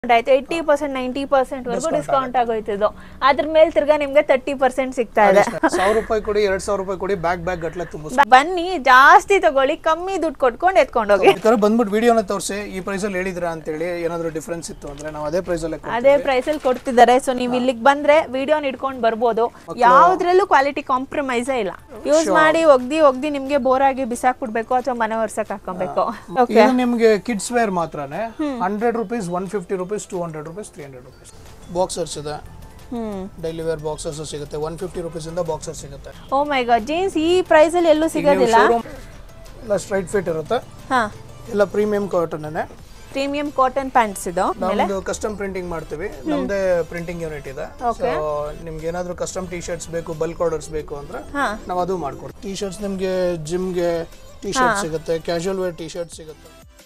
ಆಯ್ತು eighty percent ninety percent ವರೆಗೂ discount ಆಗೋಯ್ತಿದ್ದು ಅದ್ರ ಮೇಲೆ ತಿರ್ಗಾ ನಿಮ್ಗೆ ತರ್ಟಿ ಪರ್ಸೆಂಟ್ ಸಿಗ್ತಾ ಇದೆ ಸಾವಿರ ರೂಪಾಯಿ ಕೊಡಿ ಎರಡ್ ಸಾವಿರ ರೂಪಾಯಿ ಕೊಡಿ ಬ್ಯಾಗ್ ಬ್ಯಾಗ್ ಗಟ್ಲೆ ತುಂಬಿಸ್ ಬನ್ನಿ ಜಾಸ್ತಿ ತಗೊಳ್ಳಿ ಕಮ್ಮಿ ದುಡ್ಡು ಕೊಟ್ಕೊಂಡು ಎತ್ಕೊಂಡು ಹೋಗಿ ಈ ತರ ಬಂದ್ಬಿಟ್ಟು ವಿಡಿಯೋನ ತೋರಿಸಿ ಈ ಪ್ರೈಸ್ ಅಲ್ಲಿ ಹೇಳಿದ್ರಾ ಅಂತೇಳಿ ಏನಾದ್ರು ಡಿಫ್ರೆನ್ಸ್ ಇತ್ತು ಅಂದ್ರೆ ನಾವು ಅದೇ ಪ್ರೈಸ್ ಅಲ್ಲೇ ಕೊಡ್ತೀವಿ. ಅದೇ ಪ್ರೈಸ್ ಅಲ್ಲಿ ಕೊಡ್ತಿದ್ದಾರೆ ಸೊ ನೀವು ಇಲ್ಲಿಗೆ ಬಂದ್ರೆ ವಿಡಿಯೋನ ಇಟ್ಕೊಂಡು ಬರ್ಬೋದು ಯಾವ್ದ್ರಲ್ಲೂ ಕ್ವಾಲಿಟಿ ಕಾಂಪ್ರಮೈಸೇ ಇಲ್ಲ ಯೂಸ್ ಮಾಡಿ ಒಗ್ದಿ ಒಗ್ದಿ ನಿಮ್ಗೆ ಬೋರ್ ಆಗಿ ಬಿಸಾಕ್ಬಿಡ್ಬೇಕು ಅಥವಾ ಮನೆ ವರ್ಷಕ್ಕೆ ಹಾಕೊಬೇಕು ಓಕೆ ಇದು ನಿಮ್ಗೆ ಕಿಡ್ಸ್ ವೇರ್ ಮಾತ್ರನೇ hundred rupees one fifty rupees two hundred rupees three hundred rupees boxers ಇದೆ ಹ್ಮ್ ಡೈಲಿ ವೇರ್ ಬಾಕ್ಸರ್ಸ್ ಸಿಗುತ್ತೆ ಒನ್ ಫಿಫ್ಟಿ ರುಪೀಸ್ ಇಂದ ಬಾಕ್ಸರ್ ಸಿಗುತ್ತೆ ಓ ಮೈ ಗಾಡ್ ಜೀನ್ಸ್ ಈ ಪ್ರೈಸ್ ಅಲ್ಲಿ ಎಲ್ಲೂ ಸಿಗೋದಿಲ್ಲ showroom ಎಲ್ಲ ಸ್ಟ್ರೈಟ್ ಫಿಟ್ ಇರುತ್ತೆ ಹಾ ಎಲ್ಲ premium cotton premium cotton pants ಇದು ನಮ್ದು ಕಸ್ಟಮ್ ಪ್ರಿಂಟಿಂಗ್ ಮಾಡ್ತೀವಿ ನಮ್ದೇ ಪ್ರಿಂಟಿಂಗ್ ಯೂನಿಟ್ ಇದೆ ಸೊ ನಿಮ್ಗೆ ಏನಾದ್ರು ಕಸ್ಟಮ್ ಟಿ ಶರ್ಟ್ಸ್ ಬೇಕು ಬಲ್ಕ್ ಆರ್ಡರ್ಸ್ ಬೇಕು ಅಂದ್ರೆ ಹಾ. ನಾವು ಅದು ಮಾಡ್ಕೊಡ್ತೀವಿ ಟಿ ಶರ್ಟ್ಸ್ ನಿಮ್ಗೆ ಜಿಮ್ಗೆ ಟಿ ಶರ್ಟ್ ಸಿಗುತ್ತೆ ಕ್ಯಾಶುವಲ್ ವೇರ್ ಟಿ ಶರ್ಟ್ ಸಿಗುತ್ತೆ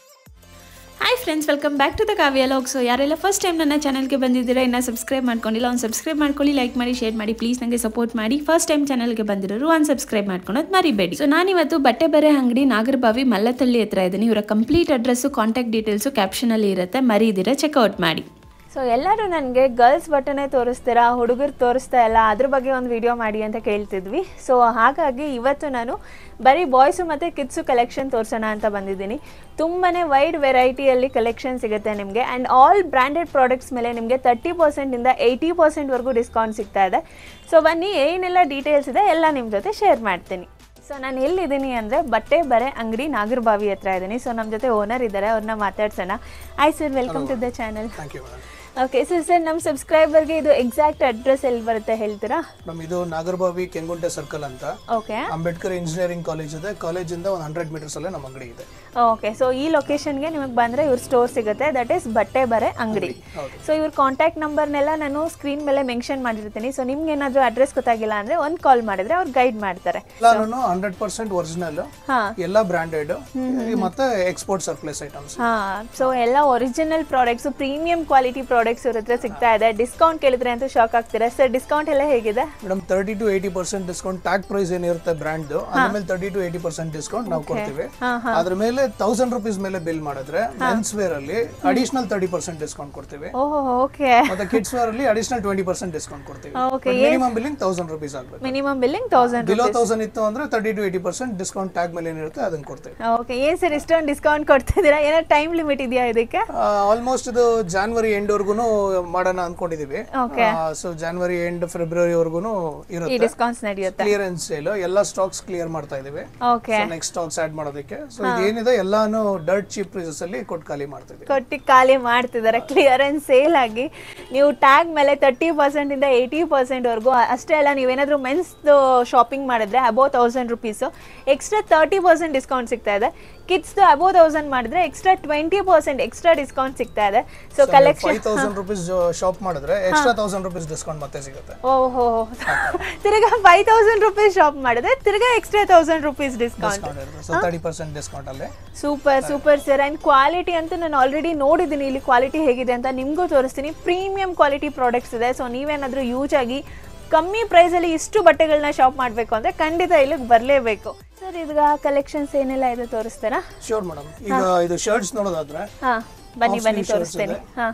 hi friends welcome back to the Kavya log so ಯಾರೆಲ್ಲ ಫಸ್ಟ್ ಟೈಮ್ ನನ್ನ ಚಾನಲ್ಗೆ ಬಂದಿದ್ದೀರಾ ಇನ್ನು ಸಬ್ಸ್ಕ್ರೈಬ್ ಮಾಡ್ಕೊಂಡಿಲ್ಲ ಒಂದು ಸಬ್ಸ್ಕ್ರೈಬ್ ಮಾಡ್ಕೊಳ್ಳಿ ಲೈಕ್ ಮಾಡಿ ಶೇರ್ ಮಾಡಿ ಪ್ಲೀಸ್ ನನಗೆ ಸಪೋರ್ಟ್ ಮಾಡಿ ಫಸ್ಟ್ ಟೈಮ್ ಚಾನಲ್ಗೆ ಬಂದಿರೋರು ಒಂದು ಸಬ್ಸ್ಕ್ರೈಬ್ ಮಾಡ್ಕೊಳೋದು ಮರಿಬೇಡಿ ಸೊ ನಾನಿವತ್ತು ಬಟ್ಟೆ ಬರೆ ಅಂಗಡಿ ನಾಗರಬಾವಿ ಮಲ್ಲತಳ್ಳಿ ಹತ್ರ ಇದ್ದೀನಿ ಇವರ ಕಂಪ್ಲೀಟ್ ಅಡ್ರೆಸ್ಸು ಕಾಂಟ್ಯಾಕ್ಟ್ ಡೀಟೇಲ್ಸು ಕ್ಯಾಪ್ಷನಲ್ಲಿ ಇರುತ್ತೆ ಮರಿದಿರ ಚೆಕ್ಔಟ್ ಮಾಡಿ ಸೊ ಎಲ್ಲರೂ ನನಗೆ ಗರ್ಲ್ಸ್ ಬಟ್ಟನೆ ತೋರಿಸ್ತೀರಾ ಹುಡುಗರು ತೋರಿಸ್ತಾ ಇಲ್ಲ ಅದ್ರ ಬಗ್ಗೆ ಒಂದು ವಿಡಿಯೋ ಮಾಡಿ ಅಂತ ಕೇಳ್ತಿದ್ವಿ ಸೊ ಹಾಗಾಗಿ ಇವತ್ತು ನಾನು ಬರೀ ಬಾಯ್ಸು ಮತ್ತು ಕಿಡ್ಸು ಕಲೆಕ್ಷನ್ ತೋರಿಸೋಣ ಅಂತ ಬಂದಿದ್ದೀನಿ ತುಂಬಾ ವೈಡ್ ವೆರೈಟಿಯಲ್ಲಿ ಕಲೆಕ್ಷನ್ ಸಿಗುತ್ತೆ ನಿಮಗೆ ಆ್ಯಂಡ್ ಆಲ್ ಬ್ರ್ಯಾಂಡೆಡ್ ಪ್ರಾಡಕ್ಟ್ಸ್ ಮೇಲೆ ನಿಮಗೆ ತರ್ಟಿ ಪರ್ಸೆಂಟಿಂದ ಏಯ್ಟಿ ಪರ್ಸೆಂಟ್ವರೆಗೂ ಡಿಸ್ಕೌಂಟ್ ಸಿಗ್ತಾ ಇದೆ ಸೊ ಬನ್ನಿ ಏನೆಲ್ಲ ಡೀಟೇಲ್ಸ್ ಇದೆ ಎಲ್ಲ ನಿಮ್ಮ ಜೊತೆ ಶೇರ್ ಮಾಡ್ತೀನಿ ಸೊ ನಾನು ಎಲ್ಲಿದ್ದೀನಿ ಅಂದರೆ ಬಟ್ಟೆ ಬರೆ ಅಂಗಡಿ ನಾಗರಬಾವಿ ಹತ್ರ ಇದ್ದೀನಿ ಸೊ ನಮ್ಮ ಜೊತೆ ಓನರ್ ಇದ್ದಾರೆ ಅವ್ರನ್ನ ಮಾತಾಡ್ಸೋಣ hi sir welcome to the channel thank you madam okay so sir ನಮ್ಮ ಸಬ್ಸ್ಕ್ರೈಬರ್ಗೆ ಇದು ಎಕ್ಸಾಕ್ಟ್ ಅಡ್ರೆಸ್ ಎಲ್ಲಿ ಬರುತ್ತೆ ಹೇಳ್ತೀರಾ ನಮ್ ಇದು ನಾಗರಬಾವಿ ಕೆಂಗುಂಟೆ ಸರ್ಕಲ್ ಅಂತ ಓಕೆ ಅಂಬೇಡ್ಕರ್ ಇಂಜಿನಿಯರಿಂಗ್ ಕಾಲೇಜ್ ಇದೆ ಕಾಲೇಜಿಂದ ಒಂದು ಹಂಡ್ರೆಡ್ ಮೀಟರ್ಸ್ ಅಲ್ಲೇ ನಮ್ಮ ಅಂಗಡಿ ಇದೆ ಓಕೆ ಸೊ ಈ ಲೊಕೇಶನ್ಗೆ ನಿಮಗೆ ಬಂದರೆ ಇವ್ರ ಸ್ಟೋರ್ ಸಿಗುತ್ತೆ ದಟ್ ಈಸ್ ಬಟ್ಟೆ ಬರೆ ಅಂಗಡಿ ಹೌದು. ಸೊ ಇವ್ರ ಕಾಂಟ್ಯಾಕ್ಟ್ ನಂಬರ್ನೆಲ್ಲ ನಾನು ಸ್ಕ್ರೀನ್ ಮೇಲೆ ಮೆನ್ಷನ್ ಮಾಡಿರ್ತೀನಿ ಸೊ ನಿಮ್ಗೆ ಏನಾದರೂ ಅಡ್ರೆಸ್ ಗೊತ್ತಾಗಿಲ್ಲ ಅಂದರೆ ಒಂದು ಕಾಲ್ ಮಾಡಿದ್ರೆ ಅವ್ರು ಗೈಡ್ ಮಾಡ್ತಾರೆ ಎಲ್ಲಾನು ಹಂಡ್ರೆಡ್ ಪರ್ಸೆಂಟ್ ಒರಿಜಿನಲ್ ಹಾಂ ಎಲ್ಲ ಬ್ರಾಂಡೆಡ್ ಮತ್ತೆ ಎಕ್ಸ್ಪೋರ್ಟ್ ಸರ್ಪ್ಲಸ್ ಐಟಮ್ಸ್ ಹಾಂ ಸೊ ಎಲ್ಲ original products premium quality products ಇವ್ರ ಹತ್ರ ಸಿಗ್ತಾ ಇದೆ ಡಿಸ್ಕೌಂಟ್ ಕೇಳಿದ್ರೆ ಅಂತೂ ಶಾಕ್ ಆಗ್ತೀರಾ ಸರ್ ಡಿಸ್ಕೌಂಟ್ ಎಲ್ಲ ಹೇಗಿದೆ madam thirty to eighty percent discount tag price ಏನಿರುತ್ತೆ ಬ್ರ್ಯಾಂಡ್ ಅದ್ರ ಮೇಲೆ thirty to eighty percent discount ನಾವು ಕೊಡ್ತೀವಿ ಅದ್ರ ಮೇಲೆ ತೌಸಂಡ್ ರುಪೀಸ್ ಮೇಲೆ ಬಿಲ್ ಮಾಡಿದ್ರೆ ಮೆನ್ಸ್ ವೇರ್ ಅಲ್ಲಿ ಅಡಿಷನಲ್ ತರ್ಟಿ ಪರ್ಸೆಂಟ್ ಡಿಸ್ಕೌಂಟ್ ಕೊಡ್ತೀವಿ ಓಹ್ ಓಕೆ ಮತ್ತೆ ಕಿಡ್ಸ್ ವೇರ್ ಅಲ್ಲಿ ಅಡಿಷನಲ್ ಟ್ವೆಂಟಿ ಪರ್ಸೆಂಟ್ ಡಿಸ್ಕೌಂಟ್ ಕೊಡ್ತೀವಿ Okay, minimum billing thousand rupees ಆಗ್ಬೇಕು minimum billing thousand below thousand ಇತ್ತು ಅಂದ್ರೆ thirty to eighty percent discount tag ಮೇಲೆ ಏನಿರುತ್ತೆ ಅದನ್ನ ಕೊಡ್ತೀವಿ ಓಕೆ ಏನ್ ಸರ್ ಇಷ್ಟೊಂದು ಡಿಸ್ಕೌಂಟ್ ಕೊಡ್ತಿದ್ದೀರಾ ಏನೋ ಟೈಮ್ ಲಿಮಿಟ್ ಇದೆಯಾ ಇದಕ್ಕೆ ಆಲ್ಮೋಸ್ಟ್ ಇದು ಜಾನ್ವರಿ ಎಂಡ್ ವರ್ಗು ಮಾಡೋಣ ಅನ್ಕೊಂಡಿದೀವಿ Okay. So January end February ವರ್ಗು ಈ ಇರುತ್ತೆ ಡಿಸ್ಕೌಂಟ್ಸ್ ನಡೆಯುತ್ತೆ ಕ್ಲಿಯರೆನ್ಸ್ ಸೇಲ್ ಎಲ್ಲ ಸ್ಟಾಕ್ಸ್ ಕ್ಲಿಯರ್ ಮಾಡ್ತಾ ಇದೀವಿ ಓಕೆ ನೆಕ್ಸ್ಟ್ ಸ್ಟಾಕ್ಸ್ ಆಡ್ ಮಾಡೋದಕ್ಕೆ ಸೊ ಇದೇನಿದೆ ಎಲ್ಲಾನು ಡರ್ಟ್ ಚೀಪ್ ಪ್ರೈಸಸ್ ಅಲ್ಲಿ ಕೊಟ್ಟು ಖಾಲಿ ಮಾಡ್ತಿದ್ವಿ ಕೊಟ್ಟಿ ಖಾಲಿ ಮಾಡ್ತಿದ್ದಾರೆ ಕ್ಲಿಯರೆನ್ಸ್ ಸೇಲ್ ಆಗಿ ನೀವು ಟ್ಯಾಗ್ ಮೇಲೆ ತರ್ಟಿ ಪರ್ಸೆಂಟ್ ಇಂದ ಏಯ್ಟಿ ಪರ್ಸೆಂಟ್ ವರೆಗೂ ಅಷ್ಟೇ ಅಲ್ಲ ನೀವೇನಾದ್ರೂ ಮೆನ್ಸ್ ಶಾಪಿಂಗ್ ಮಾಡಿದ್ರೆ above thousand rupees extra thirty percent discount ಸಿಗ್ತಾ ಇದೆ ಕಿಡ್ಸ್ದು ಅಬೌವ್ ತೌಸಂಡ್ ಮಾಡಿದ್ರೆ extra twenty percent extra discount ಸಿಗ್ತಾ ಇದೆ so collection five thousand rupees shop ಮಾಡಿದ್ರೆ ಎಕ್ಸ್ಟ್ರಾ ತೌಸಂಡ್ ರುಪೀಸ್ ಡಿಸ್ಕೌಂಟ್ ಮತ್ತೆ ಸಿಗುತ್ತೆ ಓಹೋ ತಿರ್ಗಾ ಫೈವ್ ತೌಸಂಡ್ ರುಪೀಸ್ ಶಾಪ್ ಮಾಡಿದ್ರೆ ತಿರ್ಗಾ extra thousand rupees discount discount ಇರುತ್ತೆ ಸೊ ತರ್ಟಿ ಪರ್ಸೆಂಟ್ ಡಿಸ್ಕೌಂಟ್ ಅಲ್ಲಿ super super sir and quality ಅಂತೂ ನಾನು ಆಲ್ರೆಡಿ ನೋಡಿದ್ದೀನಿ ಇಲ್ಲಿ ಕ್ವಾಲಿಟಿ ಹೇಗಿದೆ ಅಂತ ನಿಮಗೂ ತೋರಿಸ್ತೀನಿ ಪ್ರೀಮಿಯಂ ಕ್ವಾಲಿಟಿ ಪ್ರಾಡಕ್ಟ್ಸ್ ಇದೆ ಸೊ ನೀವೇನಾದರೂ ಯೂಸ್ ಆಗಿ ಕಮ್ಮಿ ಪ್ರೈಸಲ್ಲಿ ಇಷ್ಟು ಬಟ್ಟೆಗಳನ್ನ ಶಾಪ್ ಮಾಡಬೇಕು ಅಂದರೆ ಖಂಡಿತ ಇಲ್ಲಿಗೆ ಬರಲೇಬೇಕು ಸರ್ ಈಗ ಕಲೆಕ್ಷನ್ಸ್ ಏನೆಲ್ಲ ಇದೆ ತೋರಿಸ್ತೀರಾ ಶೋರ್ ಮೇಡಮ್ ಈಗ ಇದು ಶರ್ಟ್ಸ್ ನೋಡೋದಾದ್ರೆ ಹಾಂ ಬನ್ನಿ Half ಬನ್ನಿ sleeve shirts ತೋರಿಸ್ತೀನಿ ಇದೆ. ಹಾಂ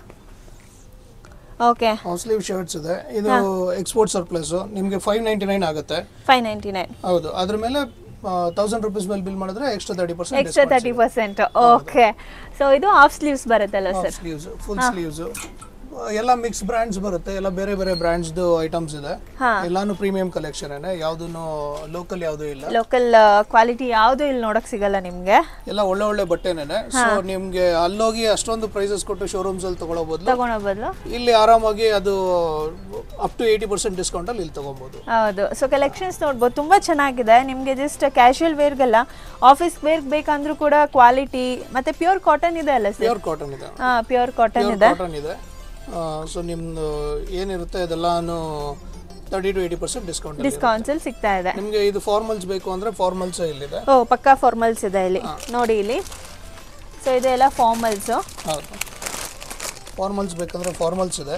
ಓಕೆ ಹಾಫ್ ಸ್ಲೀವ್ ಶರ್ಟ್ಸ್ ಇದೆ ಇದು ಎಕ್ಸ್ಪೋರ್ಟ್ ಸರ್ಪ್ಲಸ್ ನಿಮಗೆ ಫೈವ್ ನೈಂಟಿ ನೈನ್ ಆಗುತ್ತೆ ಫೈವ್ ನೈಂಟಿ ನೈನ್ ಹೌದು ಅದ್ರ ಮೇಲೆ ತೌಸಂಡ್ ರುಪೀಸ್ ಮೇಲೆ ಬಿಲ್ ಮಾಡಿದ್ರೆ extra thirty percent extra thirty percent okay so ಇದು ಹಾಫ್ ಸ್ಲೀವ್ಸ್ ಬರುತ್ತಲ್ಲ ಸರ್ ಸ್ಲೀವ್ಸ್ ಫುಲ್ ಸ್ಲೀವ್ಸ್ ಎಲ್ಲ ಮಿಕ್ಸ್ ಬ್ರ್ಯಾಂಡ್ಸ್ ಬರುತ್ತೆ ಎಲ್ಲ ಬೇರೆ ಬೇರೆ ಬ್ರ್ಯಾಂಡ್ಸ್ದು ಐಟಮ್ಸ್ ಇದೆ ಹಾ. ಎಲ್ಲಾನು ಪ್ರೀಮಿಯಂ ಕಲೆಕ್ಷನ್ ಯಾವ್ದೂನು ಲೋಕಲ್ ಯಾವ್ದು ಇಲ್ಲ ಲೋಕಲ್ ಕ್ವಾಲಿಟಿ ಯಾವುದು ಇಲ್ಲಿ ನೋಡಕ್ ಸಿಗಲ್ಲ ನಿಮಗೆ ಎಲ್ಲ ಒಳ್ಳೆ ಒಳ್ಳೆ ಬಟ್ಟೆನೇನೆ ಸೊ ನಿಮ್ಗೆ ಅಲ್ಲೋಗಿ ಅಷ್ಟೊಂದು ಪ್ರೈಸಸ್ ಕೊಟ್ಟು ಶೋರೂಮ್ಸ್ ಅಲ್ಲಿ ತಗೊಳ್ಳೋ ಬದಲು ತಗೊಳೋ ಬದಲು ಇಲ್ಲಿ ಆರಾಮಾಗಿ ಅದು up to eighty percent discount ಅಲ್ಲಿ ಇಲ್ಲಿ ತಗೋಬಹುದು ಹೌದು ಸೊ ಕಲೆಕ್ಷನ್ಸ್ ನೋಡ್ಬೋದು ತುಂಬ ಚೆನ್ನಾಗಿದೆ ನಿಮಗೆ ಜಸ್ಟ್ ಕ್ಯಾಶುವಲ್ ವೇರ್ಗೆಲ್ಲ ಆಫೀಸ್ ವೇರ್ಗೆ ಬೇಕಂದ್ರೂ ಕೂಡ ಕ್ವಾಲಿಟಿ ಮತ್ತೆ ಪ್ಯೂರ್ ಕಾಟನ್ ಇದೆ ಅಲ್ಲ ಸರ್ ಪ್ಯೂರ್ ಕಾಟನ್ ಇದೆ ಹಾಂ ಪ್ಯೂರ್ ಕಾಟನ್ ಪ್ಯೂರ್ ಇದೆ ಕಾಟನ್ ಇದೆ ಸೊ ನಿಮ್ದು ಏನಿರುತ್ತೆ ಅದೆಲ್ಲಾನು thirty to eighty percent discount discounts ಅಲ್ಲಿ ಸಿಗ್ತಾ ಇದೆ ನಿಮ್ಗೆ ಇದು ಫಾರ್ಮಲ್ಸ್ ಬೇಕು ಅಂದ್ರೆ ಫಾರ್ಮಲ್ಸ್ ಇಲ್ಲಿದೆ ಓ ಪಕ್ಕಾ ಫಾರ್ಮಲ್ಸ್ ಇದೆ ಇಲ್ಲಿ ನೋಡಿ ಇಲ್ಲಿ ಸೊ ಇದೆಲ್ಲ ಫಾರ್ಮಲ್ಸು ಹೌದು ಫಾರ್ಮಲ್ಸ್ ಬೇಕಂದ್ರೆ ಫಾರ್ಮಲ್ಸ್ ಇದೆ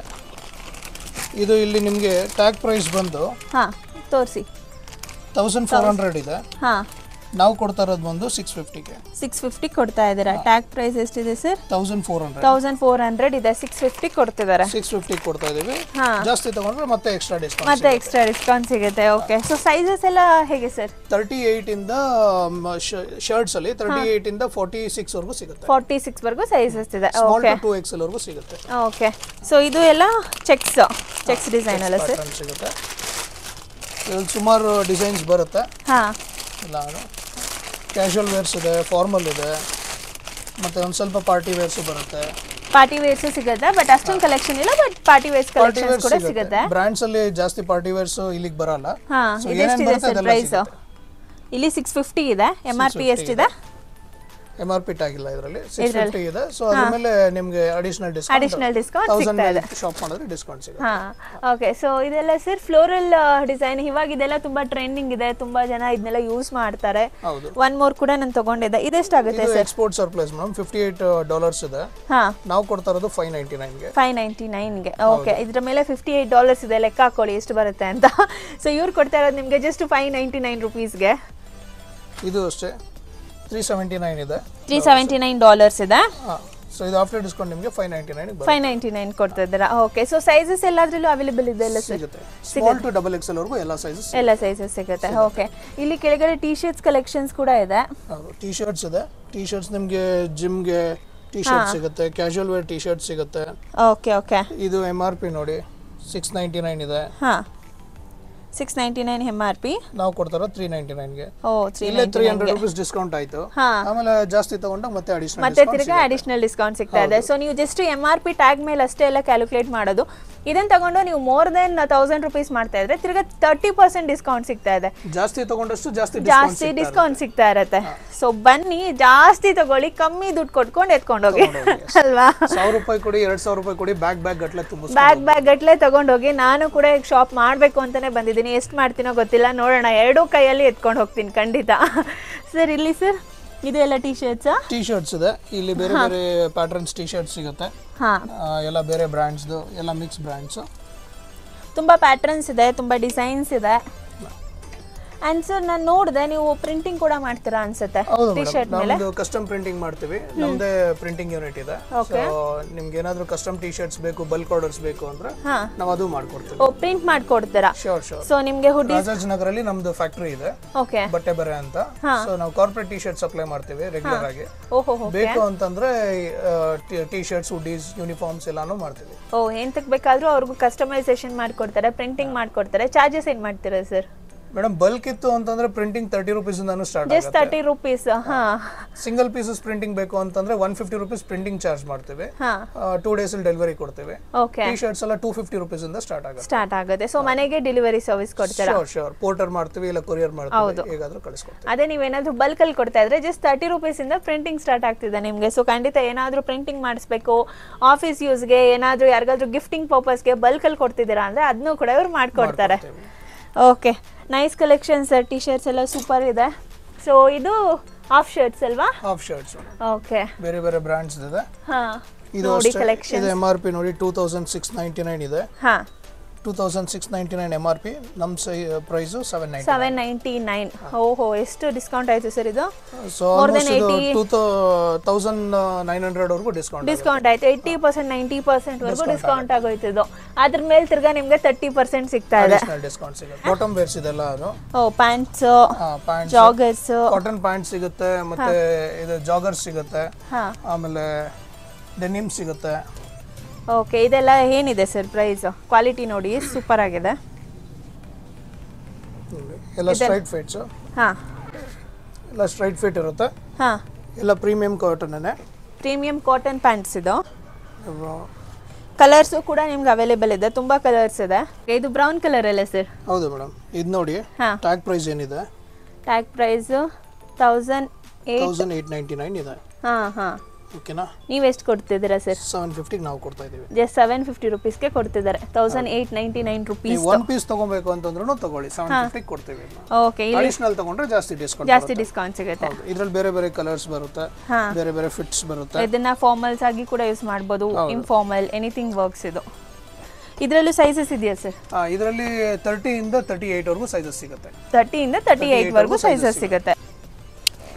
ಇದು ಇಲ್ಲಿ ನಿಮಗೆ ಟ್ಯಾಗ್ ಪ್ರೈಸ್ ಬಂದು ಹಾಂ ತೋರಿಸಿ ತೌಸಂಡ್ ಫೋರ್ ಹಂಡ್ರೆಡ್ ಇದೆ ಹಾಂ ನಾವು ಕೊಡ್ತಾ ಇರೋದು ಬಂದು ಸಿಕ್ಸ್ ಫಿಫ್ಟಿಗೆ ಸಿಕ್ಸ್ ಫಿಫ್ಟಿ ಕೊಡ್ತಾ ಇದ್ದೀರಾ ಟ್ಯಾಗ್ ಪ್ರೈಸ್ ಎಷ್ಟಿದೆ sir thousand four hundred thousand four hundred ಇದೆ ಸಿಕ್ಸ್ ಫಿಫ್ಟಿ ಕೊಡ್ತಿದ್ದಾರೆ ಸಿಕ್ಸ್ ಫಿಫ್ಟಿ ಕೊಡ್ತಾ ಇದೀವಿ ಹಾ. ಜಾಸ್ತಿ ತಗೊಂಡ್ರೆ ಮತ್ತೆ ಎಕ್ಸ್ಟ್ರಾ ಡಿಸ್ಕೌಂಟ್ ಮತ್ತೆ ಎಕ್ಸ್ಟ್ರಾ ಡಿಸ್ಕೌಂಟ್ ಸಿಗುತ್ತೆ ಓಕೆ ಸೊ ಸೈಜಸ್ ಎಲ್ಲ ಹೇಗೆ ಸರ್ ತರ್ಟಿ ಏಯ್ಟ್ ಇಂದ ಶರ್ಟ್ಸ್ ಅಲ್ಲಿ ತರ್ಟಿ ಏಯ್ಟ್ ಇಂದ ಫಾರ್ಟಿ ಸಿಕ್ಸ್ ವರೆಗೂ ಸಿಗುತ್ತೆ ಫಾರ್ಟಿ ಸಿಕ್ಸ್ ವರ್ಗೂ ಸೈಜಸ್ ಇದೆ small okay to two X L ವರೆಗೂ ಸಿಗುತ್ತೆ ಓಕೆ ಸೊ ಇದು ಎಲ್ಲ ಚೆಕ್ಸ್ ಚೆಕ್ಸ್ ಡಿಸೈನ್ ಅಲ್ಲ ಸರ್ ಪ್ಯಾಟರ್ನ್ ಸಿಗುತ್ತೆ ಇದ್ರಲ್ಲಿ ಸುಮಾರು ಡಿಸೈನ್ಸ್ ಬರುತ್ತೆ ಹಾಂ ಎಲ್ಲ ಕ್ಯಾಶುವಲ್ ವೇರ್ಸ್ ಇದೆ ಫಾರ್ಮಲ್ ಇದೆ ಮತ್ತೆ ಒಂದು ಸ್ವಲ್ಪ ಪಾರ್ಟಿ ವೇರ್ಸ್ ಬರುತ್ತೆ ಪಾರ್ಟಿ ವೇರ್ಸ್ ಸಿಗುತ್ತೆ ಬಟ್ ಅಷ್ಟೊಂದು ಕಲೆಕ್ಷನ್ ಇಲ್ಲ but party wears party collections wears ಕೂಡ ಸಿಗುತ್ತೆ ಸಿಗುತ್ತೆ ಬ್ರ್ಯಾಂಡ್ಸ್ ಅಲ್ಲಿ ಜಾಸ್ತಿ ಪಾರ್ಟಿ ವೇರ್ಸ್ ಇಲ್ಲಿಗೆ ಬರಲ್ಲ ಹಾ So, ಇದೆಷ್ಟಿದೆ ಏನೇನ್ ಬರುತ್ತೆ ಸರ್ ಅದೆಲ್ಲ ಪ್ರೈಸ್ ಸಿಗುತ್ತೆ. ಇಲ್ಲಿ ಸಿಕ್ಸ್ ಫಿಫ್ಟಿ ಇದೆ ಎಮ್ ಆರ್ ಪಿ 650 ಎಷ್ಟಿದೆ ಎಮ್ ಆರ್ ಪಿ ಆಗಿಲ್ಲ ಇದರಲ್ಲಿ ಸಿಕ್ಸ್ ಫಿಫ್ಟಿ ಇದೆ ಸೊ ಅದ್ರ ಮೇಲೆ ನಿಮ್ಗೆ additional discount additional discount thousand ಸಿಗ್ತಾ ಇದೆ ಶಾಪ್ ಮಾಡಿದ್ರೆ ಡಿಸ್ಕೌಂಟ್ ಸಿಗುತ್ತೆ ಹಾ ಓಕೆ ಸೊ ಇದೆಲ್ಲ ಸರ್ ಫ್ಲೋರಲ್ ಡಿಸೈನ್ ಇವಾಗ ಇದೆಲ್ಲ ತುಂಬಾ ಟ್ರೆಂಡಿಂಗ್ ಇದೆ ತುಂಬಾ ಜನ ಇದನ್ನೆಲ್ಲ ಯೂಸ್ ಮಾಡ್ತಾರೆ ಹೌದು ಒನ್ ಮೋರ್ ಕೂಡ ನಾನು ತಗೊಂಡಿದ್ದೆ ಇದೆಷ್ಟಾಗುತ್ತೆ ಇದು sir export surplus madam fifty eight dollars ಇದೆ ಹಾ ನಾವು ಕೊಡ್ತಾ ಇರೋದು ಫೈವ್ ನೈಂಟಿ ನೈನ್ಗೆ ಫೈವ್ ನೈಂಟಿ ನೈನ್ಗೆ ಓಕೆ ಇದ್ರ ಮೇಲೆ ಫಿಫ್ಟಿ ಏಯ್ಟ್ ಡಾಲರ್ಸ್ ಇದೆ ಲೆಕ್ಕ ಹಾಕೊಳ್ಳಿ ಎಷ್ಟು ಬರುತ್ತೆ ಅಂತ ಸೊ ಇವ್ರು ಕೊಡ್ತಾ ಇರೋದು ನಿಮಗೆ ಜಸ್ಟ್ ಫೈವ್ ನೈಂಟಿ ನೈನ್ ರುಪೀಸ್ಗೆ ಇದು ಅಷ್ಟೇ ತ್ರೀ ಸೆವೆಂಟಿ ನೈನ್ ಇದೆ ತ್ರೀ ಸೆವೆಂಟಿ ನೈನ್ ಡಾಲರ್ಸ್ ಇದೆ ಹಾಂ ಸೊ ಇದು ಆಫ್ಟರ್ ಡಿಸ್ಕೌಂಟ್ ನಿಮಗೆ five ninety nine five ninety nine ಕೊಡ್ತಾ ಇದ್ದೀರಾ ಓಕೆ ಸೊ ಸೈಜಸ್ ಎಲ್ಲಾದ್ರಲ್ಲೂ ಅವೈಲೇಬಲ್ ಇದೆ ಅಲ್ಲ ಸರ್ ಸಿಗುತ್ತೆ small to double X L ವರೆಗೂ ಎಲ್ಲ ಸೈಜಸ್ ಎಲ್ಲ ಸೈಜಸ್ ಸಿಗುತ್ತೆ ಓಕೆ ಇಲ್ಲಿ ಕೆಳಗಡೆ ಟಿ ಶರ್ಟ್ಸ್ ಕಲೆಕ್ಷನ್ಸ್ ಕೂಡ ಇದೆ ಟಿ ಶರ್ಟ್ಸ್ ಇದೆ ಟಿ ಶರ್ಟ್ಸ್ ನಿಮಗೆ ಜಿಮ್ಗೆ ಟಿ ಶರ್ಟ್ ಸಿಗುತ್ತೆ ಕ್ಯಾಶುವಲ್ ವೇರ್ ಟಿ ಶರ್ಟ್ ಸಿಗುತ್ತೆ ಓಕೆ ಓಕೆ ಇದು ಎಮ್ ಆರ್ ಪಿ ನೋಡಿ ಸಿಕ್ಸ್ ನೈಂಟಿ ನೈನ್ ಇದೆ ಹಾಂ six ninety nine M R P ನಾವು ಕೊಡ್ತಾರೋ ತ್ರೀ ನೈಂಟಿ ನೈನ್ಗೆ ಓ ತ್ರೀ ಇಲ್ಲೇ ತ್ರೀ ಹಂಡ್ರೆಡ್ ರುಪೀಸ್ ಡಿಸ್ಕೌಂಟ್ ಆಯಿತು ಹಾ. ಆಮೇಲೆ ಜಾಸ್ತಿ ತಗೊಂಡಾಗ ಮತ್ತೆ ಅಡಿಷನಲ್ ಮತ್ತೆ ತಿರ್ಗಾ ಅಡಿಷನಲ್ ಡಿಸ್ಕೌಂಟ್ ಸಿಗ್ತಾ ಇದೆ ಸೊ ನೀವು just M R P tag ಮೇಲೆ ಅಷ್ಟೇ ಎಲ್ಲ ಕ್ಯಾಲ್ಕುಲೇಟ್ ಮಾಡೋದು ಇದನ್ನ ತಗೊಂಡು ನೀವು ಮೋರ್ ದೆನ್ ತೌಸಂಡ್ ರುಪೀಸ್ ಮಾಡ್ತಾ ಇದ್ರೆ ತಿರ್ಗಾ ತರ್ಟಿ ಪರ್ಸೆಂಟ್ ಡಿಸ್ಕೌಂಟ್ ಸಿಗ್ತಾ ಇದೆ ಜಾಸ್ತಿ ತಗೊಂಡಷ್ಟು ಜಾಸ್ತಿ ಜಾಸ್ತಿ ಡಿಸ್ಕೌಂಟ್ ಸಿಗ್ತಾ ಇರತ್ತೆ ಸೊ ಬನ್ನಿ ಜಾಸ್ತಿ ತಗೊಳ್ಳಿ ಕಮ್ಮಿ ದುಡ್ಡು ಕೊಟ್ಕೊಂಡು ಎತ್ಕೊಂಡೋಗಿ ಅಲ್ವಾ ಸಾವಿರ ರೂಪಾಯಿ ಕೊಡಿ ಎರಡ್ ಸಾವಿರ ರೂಪಾಯಿ ಕೊಡಿ ಬ್ಯಾಗ್ ಬ್ಯಾಗ್ ಗಟ್ಲೆ ತುಂಬ ಬ್ಯಾಗ್ ಬ್ಯಾಗ್ ಗಟ್ಲೆ ತಗೊಂಡೋಗಿ ನಾನು ಕೂಡ ಈಗ ಶಾಪ್ ಮಾಡಬೇಕು ಅಂತಾನೆ ಬಂದಿದ್ದೀನಿ ಎಷ್ಟು ಮಾಡ್ತೀನೋ ಗೊತ್ತಿಲ್ಲ ನೋಡೋಣ ಎರಡೂ ಕೈಯಲ್ಲಿ ಎತ್ಕೊಂಡು ಹೋಗ್ತೀನಿ ಖಂಡಿತ ಸರ್ ಇಲ್ಲಿ ಸರ್ ಇದು ಎಲ್ಲ ಟಿ ಶರ್ಟ್ಸಾ ಟಿ ಶರ್ಟ್ಸ್ ಇದೆ ಇಲ್ಲಿ ಬೇರೆ ಬೇರೆ ಪ್ಯಾಟರ್ನ್ಸ್ ಟಿ ಶರ್ಟ್ ಸಿಗುತ್ತೆ ಹಾಂ ಆ, ಎಲ್ಲ ಬೇರೆ ಬ್ರ್ಯಾಂಡ್ಸ್ದು ಎಲ್ಲ ಮಿಕ್ಸ್ ಬ್ರ್ಯಾಂಡ್ಸು ತುಂಬ ಪ್ಯಾಟ್ರನ್ಸ್ ಇದೆ ತುಂಬ ಡಿಸೈನ್ಸ್ ಇದೆ ಆ್ಯಂಡ್ ಸರ್ ನಾನು ನೋಡಿದೆ ನೀವು ಪ್ರಿಂಟಿಂಗ್ ಕೂಡ ಮಾಡ್ತೀರಾ ಅನ್ಸುತ್ತೆ ಹೌದು ಟಿ ಶರ್ಟ್ ಮೇಡಮ್ ಮೇಲೆ ನಮ್ದು ಕಸ್ಟಮ್ ಪ್ರಿಂಟಿಂಗ್ ಮಾಡ್ತೀವಿ ನಮ್ದೇ ಪ್ರಿಂಟಿಂಗ್ ಯೂನಿಟ್ ಇದೆ ಸೊ ನಿಮ್ಗೆ ಏನಾದ್ರು ಕಸ್ಟಮ್ ಟಿ ಶರ್ಟ್ಸ್ ಬೇಕು ಬಲ್ಕ್ ಆರ್ಡರ್ಸ್ ಬೇಕು ಅಂದ್ರೆ ಹಾ. ನಾವು ಅದು ಮಾಡ್ಕೊಡ್ತೀವಿ ಓ ಪ್ರಿಂಟ್ ಮಾಡಿಕೊಡ್ತೀರಾ ಶೋರ್ ಶೋರ್ ಸೊ ನಿಮಗೆ ಹುಡಿ ರಾಜಾಜಿನಗರಲ್ಲಿ ನಮ್ದು ಫ್ಯಾಕ್ಟ್ರಿ ಇದೆ ಓಕೆ ಬಟ್ಟೆ ಬರೆ ಅಂತ ಸೊ ನಾವು ಕಾರ್ಪೊರೇಟ್ ಟಿ ಶರ್ಟ್ ಸಪ್ಲೈ ಮಾಡ್ತೀವಿ ರೆಗ್ಯುಲರ್ ಆಗಿ ಓಹೋ ಹೋ ಬೇಕು ಅಂತಂದ್ರೆ ಟಿ ಶರ್ಟ್ಸ್ ಹುಡೀಸ್ ಯೂನಿಫಾರ್ಮ್ಸ್ ಎಲ್ಲಾನು ಮಾಡ್ತೀವಿ ಓ ಎಂತಕ್ಕೆ ಬೇಕಾದರೂ ಅವ್ರಿಗೂ ಕಸ್ಟಮೈಸೇಷನ್ ಮಾಡಿಕೊಡ್ತಾರೆ ಪ್ರಿಂಟಿಂಗ್ ಮಾಡಿಕೊಡ್ತಾರೆ ಚಾರ್ಜಸ್ ಏನು ಮಾಡ್ತೀರಾ ಸರ್ ಮೇಡಮ್ ಬಲ್ಕ್ ಇತ್ತು ಅಂತಂದ್ರೆ ಪ್ರಿಂಟಿಂಗ್ ತರ್ಟಿ ರುಪೀಸ್ ಇಂದಾನು ಸ್ಟಾರ್ಟ್ ಜಸ್ಟ್ ಆಗುತ್ತೆ ತರ್ಟಿ ರುಪೀಸ್ ಹಾಂ ಸಿಂಗಲ್ ಪೀಸಸ್ ಪ್ರಿಂಟಿಂಗ್ ಬೇಕು ಅಂತಂದ್ರೆ one fifty rupees printing charge ಮಾಡ್ತೀವಿ ಹಾಂ ಟೂ ಡೇಸ್ ಡೆಲಿವರಿ ಕೊಡ್ತೀವಿ ಓಕೆ ಟಿ ಶರ್ಟ್ಸ್ ಎಲ್ಲ ಟೂ ಫಿಫ್ಟಿ ರುಪೀಸ್ ಇಂದ ಸ್ಟಾರ್ಟ್ ಆಗುತ್ತೆ ಸ್ಟಾರ್ಟ್ ಆಗುತ್ತೆ ಸೊ ಮನೆಗೆ ಡೆಲಿವರಿ ಸರ್ವಿಸ್ ಕೊಡ್ತೀರಾ ಶೋರ್ ಶೋರ್ ಪೋರ್ಟರ್ ಮಾಡ್ತೀವಿ ಇಲ್ಲ ಕೊರಿಯರ್ ಮಾಡ್ತೀವಿ ಹೇಗಾದ್ರೂ ಕಳಿಸ್ಕೊಡ್ತೀವಿ ಅದೇ ನೀವೇನಾದ್ರೂ ಬಲ್ಕಲ್ಲಿ ಕೊಡ್ತಾ ಇದ್ರೆ ಜಸ್ಟ್ ತರ್ಟಿ ರುಪೀಸಿಂದ ಪ್ರಿಂಟಿಂಗ್ ಸ್ಟಾರ್ಟ್ ಆಗ್ತಿದೆ ನಿಮಗೆ ಸೊ ಖಂಡಿತ ಏನಾದರೂ ಪ್ರಿಂಟಿಂಗ್ ಮಾಡಿಸ್ಬೇಕು ಆಫೀಸ್ ಯೂಸ್ಗೆ ಏನಾದರೂ ಯಾರಿಗಾದ್ರೂ ಗಿಫ್ಟಿಂಗ್ ಪರ್ಪಸ್ಗೆ ಬಲ್ಕಲ್ಲಿ ಕೊಡ್ತಿದ್ದೀರಾ ಅಂದರೆ ಅದನ್ನೂ ಕೂಡ ಇವ್ರು ಮಾಡಿಕೊಡ್ತಾರೆ okay nice collection sir T shirts ಎಲ್ಲ ಸೂಪರ್ ಇದೆ ಸೊ ಇದು ಹಾಫ್ ಶರ್ಟ್ಸ್ ಅಲ್ವಾ ಹಾಫ್ ಶರ್ಟ್ಸ್ ಓಕೆ ಬೇರೆ ಬೇರೆ ಬ್ರ್ಯಾಂಡ್ಸ್ ಇದೆ ಹಾಂ ಇದು ನೋಡಿ ಅಷ್ಟೇ ಕಲೆಕ್ಷನ್ ಇದು ಎಮ್ ಆರ್ ಪಿ ನೋಡಿ two thousand six ninety nine ಇದೆ ಹಾಂ two thousand six ninety nine M R P ನಮ್ಮ ಸೈ price seven ninety seven ninety nine ಓಹೋ ಎಷ್ಟು ಡಿಸ್ಕೌಂಟ್ ಆಯಿತು ಸರ್ ಇದು ಸೊ More than ಆಲ್ಮೋಸ್ಟ್ ಇದು 80. ಟೂ ತೌಸಂಡ್ ನೈನ್ ಹಂಡ್ರೆಡ್ ವರೆಗೂ ಡಿಸ್ಕೌಂಟ್ ಡಿಸ್ಕೌಂಟ್ ಆಯ್ತು ಏಯ್ಟಿ ಪರ್ಸೆಂಟ್ ನೈಂಟಿ ಪರ್ಸೆಂಟ್ ವರೆಗೂ ಡಿಸ್ಕೌಂಟ್ ಆಗೋಯ್ತು ಇದು ಅದ್ರ ಮೇಲೆ ತಿರ್ಗಾ ನಿಮಗೆ ತರ್ಟಿ ಪರ್ಸೆಂಟ್ ಸಿಗ್ತಾ ಇದೆ ಅಡಿಷನಲ್ ಡಿಸ್ಕೌಂಟ್ ಸಿಗುತ್ತೆ ಬಾಟಮ್ ವೇರ್ಸ್ ಇದೆಲ್ಲ ಅದು ಓ pants pants joggers cotton pant ಸಿಗುತ್ತೆ ಮತ್ತೆ ಇದು ಜಾಗರ್ಸ್ ಸಿಗುತ್ತೆ ಹಾ ಆಮೇಲೆ ಡೆನಿಮ್ ಸಿಗುತ್ತೆ ಓಕೆ ಇದೆಲ್ಲ ಏನಿದೆ ಸರ್ ಪ್ರೈಸ್ ಕ್ವಾಲಿಟಿ ನೋಡಿ ಸೂಪರ್ ಆಗಿದೆ ಎಲ್ಲ ಸ್ಟ್ರೈಟ್ ಫಿಟ್ಸ್ ಹಾ ಎಲ್ಲ ಸ್ಟ್ರೈಟ್ ಫಿಟ್ ಇರುತ್ತೆ ಹಾ ಎಲ್ಲ ಪ್ರೀಮಿಯಂ ಕಾಟನ್ನೇ ಪ್ರೀಮಿಯಂ ಕಾಟನ್ ಪ್ಯಾಂಟ್ಸ್ ಇದು ಕಲರ್ಸು ಕೂಡ ನಿಮ್ಗೆ ಅವೈಲೇಬಲ್ ಇದೆ ತುಂಬಾ ಕಲರ್ಸ್ ಇದೆ ಇದು ಬ್ರೌನ್ ಕಲರ್ ಅಲ್ಲ ಸರ್ ಹೌದು ಮೇಡಮ್ ಇದು ನೋಡಿ ಹಾ ಟ್ಯಾಗ್ ಪ್ರೈಸ್ ಏನಿದೆ tag price thousand eight thousand eight ninety nine ಇದೆ ಹಾಂ ಹಾಂ ಓಕೆನಾ ನೀವು ಎಷ್ಟು ಕೊಡ್ತಿದ್ದೀರಾ ಸರ್ ಸೆವೆನ್ ಫಿಫ್ಟಿಗೆ ನಾವು ಕೊಡ್ತಾ ಇದೀವಿ ಜಸ್ಟ್ ಸೆವೆನ್ ಫಿಫ್ಟಿ ರುಪೀಸ್ಗೆ ಕೊಡ್ತಿದ್ದಾರೆ thousand eight ninety nine rupees ನೀವು ಒನ್ ಪೀಸ್ ತಗೋಬೇಕು ಅಂತಂದ್ರೂ ತಗೊಳ್ಳಿ ಸೆವೆನ್ ಫಿಫ್ಟಿಗೆ ಕೊಡ್ತೀವಿ ಓಕೆ ಇಲ್ಲಿ ಅಡಿಷನಲ್ ತಗೊಂಡ್ರೆ ಜಾಸ್ತಿ ಡಿಸ್ಕೌಂಟ್ ಜಾಸ್ತಿ ಡಿಸ್ಕೌಂಟ್ ಸಿಗುತ್ತೆ ಇದ್ರಲ್ಲಿ ಬೇರೆ ಬೇರೆ ಕಲರ್ಸ್ ಬರುತ್ತೆ ಹಾ. ಬೇರೆ ಬೇರೆ ಫಿಟ್ಸ್ ಬರುತ್ತೆ ಇದನ್ನ ಫಾರ್ಮಲ್ಸ್ ಆಗಿ ಕೂಡ ಯೂಸ್ ಮಾಡ್ಬೋದು ಇನ್ಫಾರ್ಮಲ್ ಎನಿಥಿಂಗ್ ವರ್ಕ್ಸ್ ಇದು ಇದರಲ್ಲೂ ಸೈಜಸ್ ಇದೆಯಾ ಸರ್ ಇದರಲ್ಲಿ ತರ್ಟಿ ಇಂದ ತರ್ಟಿ ಏಟ್ ವರೆಗೂ ಸೈಜಸ್ ಸಿಗುತ್ತೆ ತರ್ಟಿಯಿಂದ ತರ್ಟಿ ಏಯ್ಟ್ ವರೆಗೂ ಸೈಜಸ್ ಸಿಗುತ್ತೆ